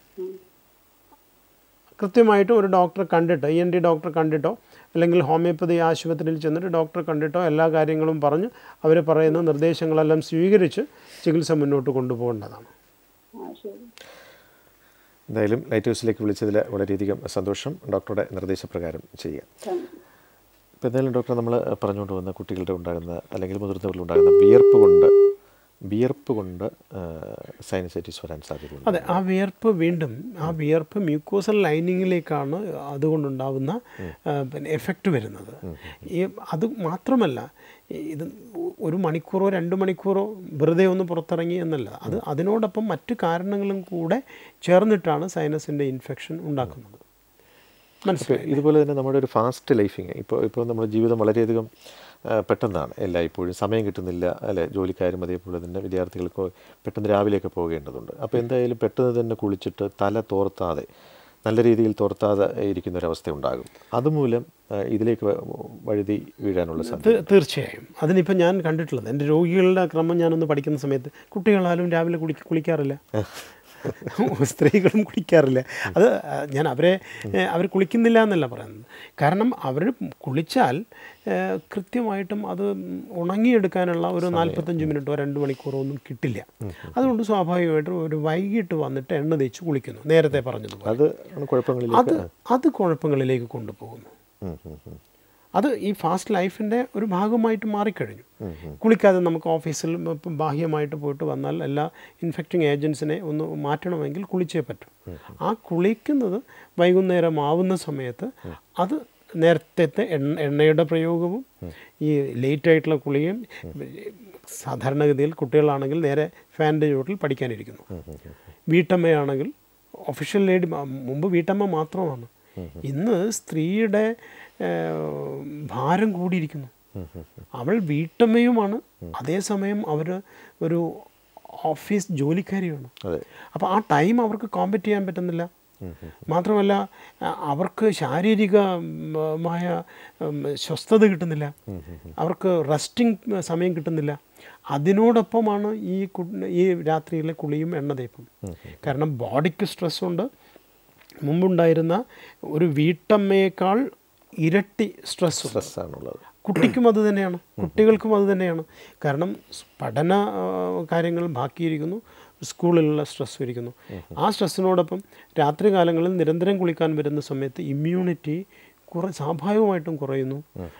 കൃത്യമായിട്ട് ഒരു ഡോക്ടറെ കണ്ടിട്ട് ഇ എൻ ടി ഡോക്ടറെ കണ്ടിട്ടോ അല്ലെങ്കിൽ ഹോമിയോപ്പതി ആശുപത്രിയിൽ ചെന്നിട്ട് ഡോക്ടറെ കണ്ടിട്ടോ എല്ലാ കാര്യങ്ങളും പറഞ്ഞ് അവർ പറയുന്ന നിർദ്ദേശങ്ങളെല്ലാം സ്വീകരിച്ച് ചികിത്സ മുന്നോട്ട് കൊണ്ടുപോകേണ്ടതാണ് ആ ശരി എന്തായാലും ലൈറ്റ് ഹൗസിലേക്ക് വിളിച്ചതിൽ വളരെയധികം സന്തോഷം ഡോക്ടറുടെ നിർദ്ദേശപ്രകാരം ചെയ്യുക താങ്ക് യു. ഇപ്പോൾ എന്തായാലും ഡോക്ടർ നമ്മൾ പറഞ്ഞുകൊണ്ട് വന്ന കുട്ടികളുടെ ഉണ്ടാകുന്ന അല്ലെങ്കിൽ മുതിർന്നവരിൽ ഉണ്ടാകുന്ന വിയർപ്പ് കൊണ്ട് വിയർപ്പ് കൊണ്ട് സൈനസൈറ്റിസ് വരാൻ സാധ്യതയുണ്ട് അതെ ആ വിയർപ്പ് വീണ്ടും ആ വിയർപ്പ് മ്യൂക്കോസൽ ലൈനിങ്ങിലേക്കാണ് അതുകൊണ്ടുണ്ടാവുന്ന ആ, പിന്നെ എഫക്റ്റ് വരുന്നത് ഈ അത് മാത്രമല്ല ഈ ഇത് ഒരു മണിക്കൂറോ രണ്ട് മണിക്കൂറോ വെറുതെ ഒന്ന് പുറത്തിറങ്ങി എന്നല്ല അത് അതിനോടൊപ്പം മറ്റു കാരണങ്ങളും കൂടെ ചേർന്നിട്ടാണ് സൈനസിൻ്റെ ഇൻഫെക്ഷൻ ഉണ്ടാക്കുന്നത് മനസ്സിലായി ഇതുപോലെ തന്നെ നമ്മുടെ ഒരു ഫാസ്റ്റ് ലൈഫിങ് ഇപ്പോൾ ഇപ്പോൾ നമ്മുടെ ജീവിതം വളരെയധികം ആ, പെട്ടെന്നാണ് എല്ലായ്പ്പോഴും സമയം കിട്ടുന്നില്ല അല്ലെ ജോലിക്കാരും അതേപോലെ തന്നെ വിദ്യാർത്ഥികൾക്ക് പെട്ടെന്ന് രാവിലെയൊക്കെ പോകേണ്ടതുണ്ട് അപ്പോൾ എന്തായാലും പെട്ടെന്ന് തന്നെ കുളിച്ചിട്ട് തല തോർത്താതെ നല്ല രീതിയിൽ തോർത്താതെ ഇരിക്കുന്ന ഒരവസ്ഥ ഉണ്ടാകും അതുമൂലം ആ, ഇതിലേക്ക് വ- വഴുതി വീഴാനുള്ള സാധ്യത തീ- തീർച്ചയായും അതിനിപ്പോൾ ഞാൻ കണ്ടിട്ടുള്ളത് എൻ്റെ രോഗികളുടെ ക്രമം ഞാനൊന്ന് പഠിക്കുന്ന സമയത്ത് കുട്ടികളാലും രാവിലെ കുളി കുളിക്കാറില്ല സ്ത്രീകളും കുളിക്കാറില്ല അത് ആ, ഞാൻ അവരെ അവർ കുളിക്കുന്നില്ല എന്നല്ല പറയുന്നത് കാരണം അവർ കുളിച്ചാൽ ഏ, കൃത്യമായിട്ടും അത് ഉണങ്ങിയെടുക്കാനുള്ള ഒരു നാൽപ്പത്തഞ്ച് മിനിറ്റോ രണ്ട് മണിക്കൂറോ ഒന്നും കിട്ടില്ല അതുകൊണ്ട് സ്വാഭാവികമായിട്ടും ഒരു വൈകിട്ട് വന്നിട്ട് എണ്ണ തേച്ച് കുളിക്കുന്നു നേരത്തെ പറഞ്ഞതുപോലെ അത് ആണ് കുഴപ്പങ്ങളിലേക്ക് അത് അത് കുഴപ്പങ്ങളിലേക്ക് കൊണ്ടുപോകുന്നു ഉം, ഉം, ഉം. അത് ഈ ഫാസ്റ്റ് ലൈഫിൻ്റെ ഒരു ഭാഗമായിട്ട് മാറിക്കഴിഞ്ഞു കുളിക്കാതെ നമുക്ക് ഓഫീസിൽ ഇപ്പം ബാഹ്യമായിട്ട് പോയിട്ട് വന്നാൽ എല്ലാ ഇൻഫെക്റ്റിംഗ് ഏജൻസിനെ ഒന്ന് മാറ്റണമെങ്കിൽ കുളിച്ചേ പറ്റും ആ കുളിക്കുന്നത് വൈകുന്നേരം ആവുന്ന സമയത്ത് അത് നേരത്തെ എണ്ണ എണ്ണയുടെ പ്രയോഗവും ഈ ലേറ്റ് ആയിട്ടുള്ള കുളിയും സാധാരണഗതിയിൽ കുട്ടികളാണെങ്കിൽ നേരെ ഫാനിൻ്റെ ചുവട്ടിൽ പഠിക്കാനിരിക്കുന്നു വീട്ടമ്മയാണെങ്കിൽ ഒഫീഷ്യൽ ലേഡി മുമ്പ് വീട്ടമ്മ മാത്രമാണ് ഇന്ന് സ്ത്രീയുടെ ഏഹ്, ഭാരം കൂടിയിരിക്കുന്നു അവൾ വീട്ടമ്മയുമാണ് അതേസമയം അവർ ഒരു ഓഫീസ് ജോലിക്കാരിയാണ് അതെ അപ്പോൾ ആ ടൈം അവർക്ക് കോമ്പറ്റ് ചെയ്യാൻ പറ്റുന്നില്ല മാത്രമല്ല അ- അവർക്ക് ശാരീരികമായ ഉം, സ്വസ്ഥത കിട്ടുന്നില്ല അവർക്ക് റെസ്റ്റിംഗ് സമയം കിട്ടുന്നില്ല അതിനോടൊപ്പമാണ് ഈ കു- ഈ രാത്രിയിലെ കുളിയും എണ്ണ തേപ്പും കാരണം ബോഡിക്ക് സ്ട്രെസ് ഉണ്ട് മുമ്പുണ്ടായിരുന്ന ഒരു വീട്ടമ്മയേക്കാൾ ഇരട്ടി സ്ട്രെസ് ഉണ്ട് സ്ട്രെസ്സാണുള്ളത് കുട്ടിക്കും അത് തന്നെയാണ് കുട്ടികൾക്കും അത് തന്നെയാണ് കാരണം സ് പഠന ആ, കാര്യങ്ങൾ ബാക്കിയിരിക്കുന്നു സ്കൂളിലുള്ള സ്ട്രെസ് ഇരിക്കുന്നു ആ സ്ട്രെസ്സിനോടൊപ്പം രാത്രി കാലങ്ങളിൽ നിരന്തരം കുളിക്കാൻ വരുന്ന സമയത്ത് ഇമ്മ്യൂണിറ്റി കുറേ സ്വാഭാവികമായിട്ടും കുറയുന്നു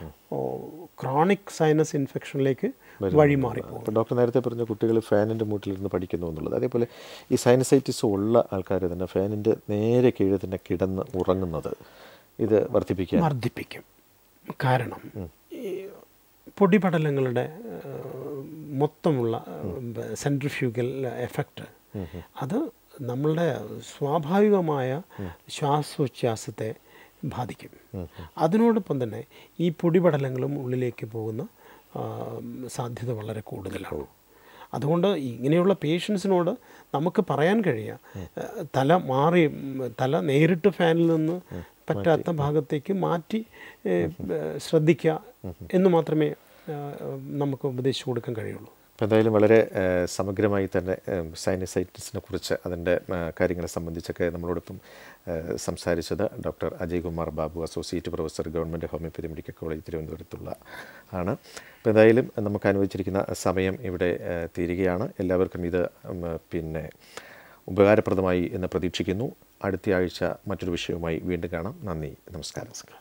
ക്രോണിക് സൈനസ് ഇൻഫെക്ഷനിലേക്ക് വഴിമാറി പോകും അപ്പോൾ ഡോക്ടർ നേരത്തെ പറഞ്ഞ കുട്ടികൾ ഫാനിൻ്റെ മൂട്ടിലിരുന്ന് പഠിക്കുന്നു എന്നുള്ളത് അതേപോലെ ഈ സൈനസൈറ്റിസ് ഉള്ള ആൾക്കാർ തന്നെ ഫാനിൻ്റെ നേരെ കീഴിൽ തന്നെ കിടന്ന് ഉറങ്ങുന്നത് ഇത് വർദ്ധിപ്പിക്കാൻ വർദ്ധിപ്പിക്കും കാരണം ഈ പൊടിപടലങ്ങളുടെ ആ, മൊത്തമുള്ള സെൻട്രിഫ്യൂഗൽ എഫക്റ്റ് അത് നമ്മളുടെ സ്വാഭാവികമായ ശ്വാസോച്ഛ്വാസത്തെ ബാധിക്കും അതിനോടൊപ്പം തന്നെ ഈ പൊടിപടലങ്ങളും ഉള്ളിലേക്ക് പോകുന്ന ആ, സാധ്യത വളരെ കൂടുതലാണ് അതുകൊണ്ട് ഇങ്ങനെയുള്ള പേഷ്യൻസിനോട് നമുക്ക് പറയാൻ കഴിയുക ഏഹ്, തല മാറി ഉം, തല നേരിട്ട് ഫാനിൽ നിന്ന് പറ്റാത്ത ഭാഗത്തേക്ക് മാറ്റി ഏഹ്, ഏഹ്, ശ്രദ്ധിക്കുക എന്ന് മാത്രമേ ഏഹ്, നമുക്ക് ഉപദേശിച്ചു കൊടുക്കാൻ കഴിയുള്ളൂ അപ്പോൾ എന്തായാലും വളരെ ഏഹ്, സമഗ്രമായി തന്നെ സൈനസൈറ്റിസിനെ കുറിച്ച് അതിൻ്റെ ഏഹ്, കാര്യങ്ങളെ സംബന്ധിച്ചൊക്കെ നമ്മളോടൊപ്പം ഏഹ്, സംസാരിച്ചത് doctor Ajay Kumar Babu associate professor government homeopathy medical college തിരുവനന്തപുരത്തുള്ള ആണ് അപ്പോൾ എന്തായാലും നമുക്ക് അനുവദിച്ചിരിക്കുന്ന സമയം ഇവിടെ ഏഹ്, തീരുകയാണ് എല്ലാവർക്കും ഇത് ഉം, പിന്നെ ഉപകാരപ്രദമായി എന്ന് പ്രതീക്ഷിക്കുന്നു അടുത്ത ആഴ്ച മറ്റൊരു വിഷയവുമായി വീണ്ടും കാണാം നന്ദി നമസ്കാരം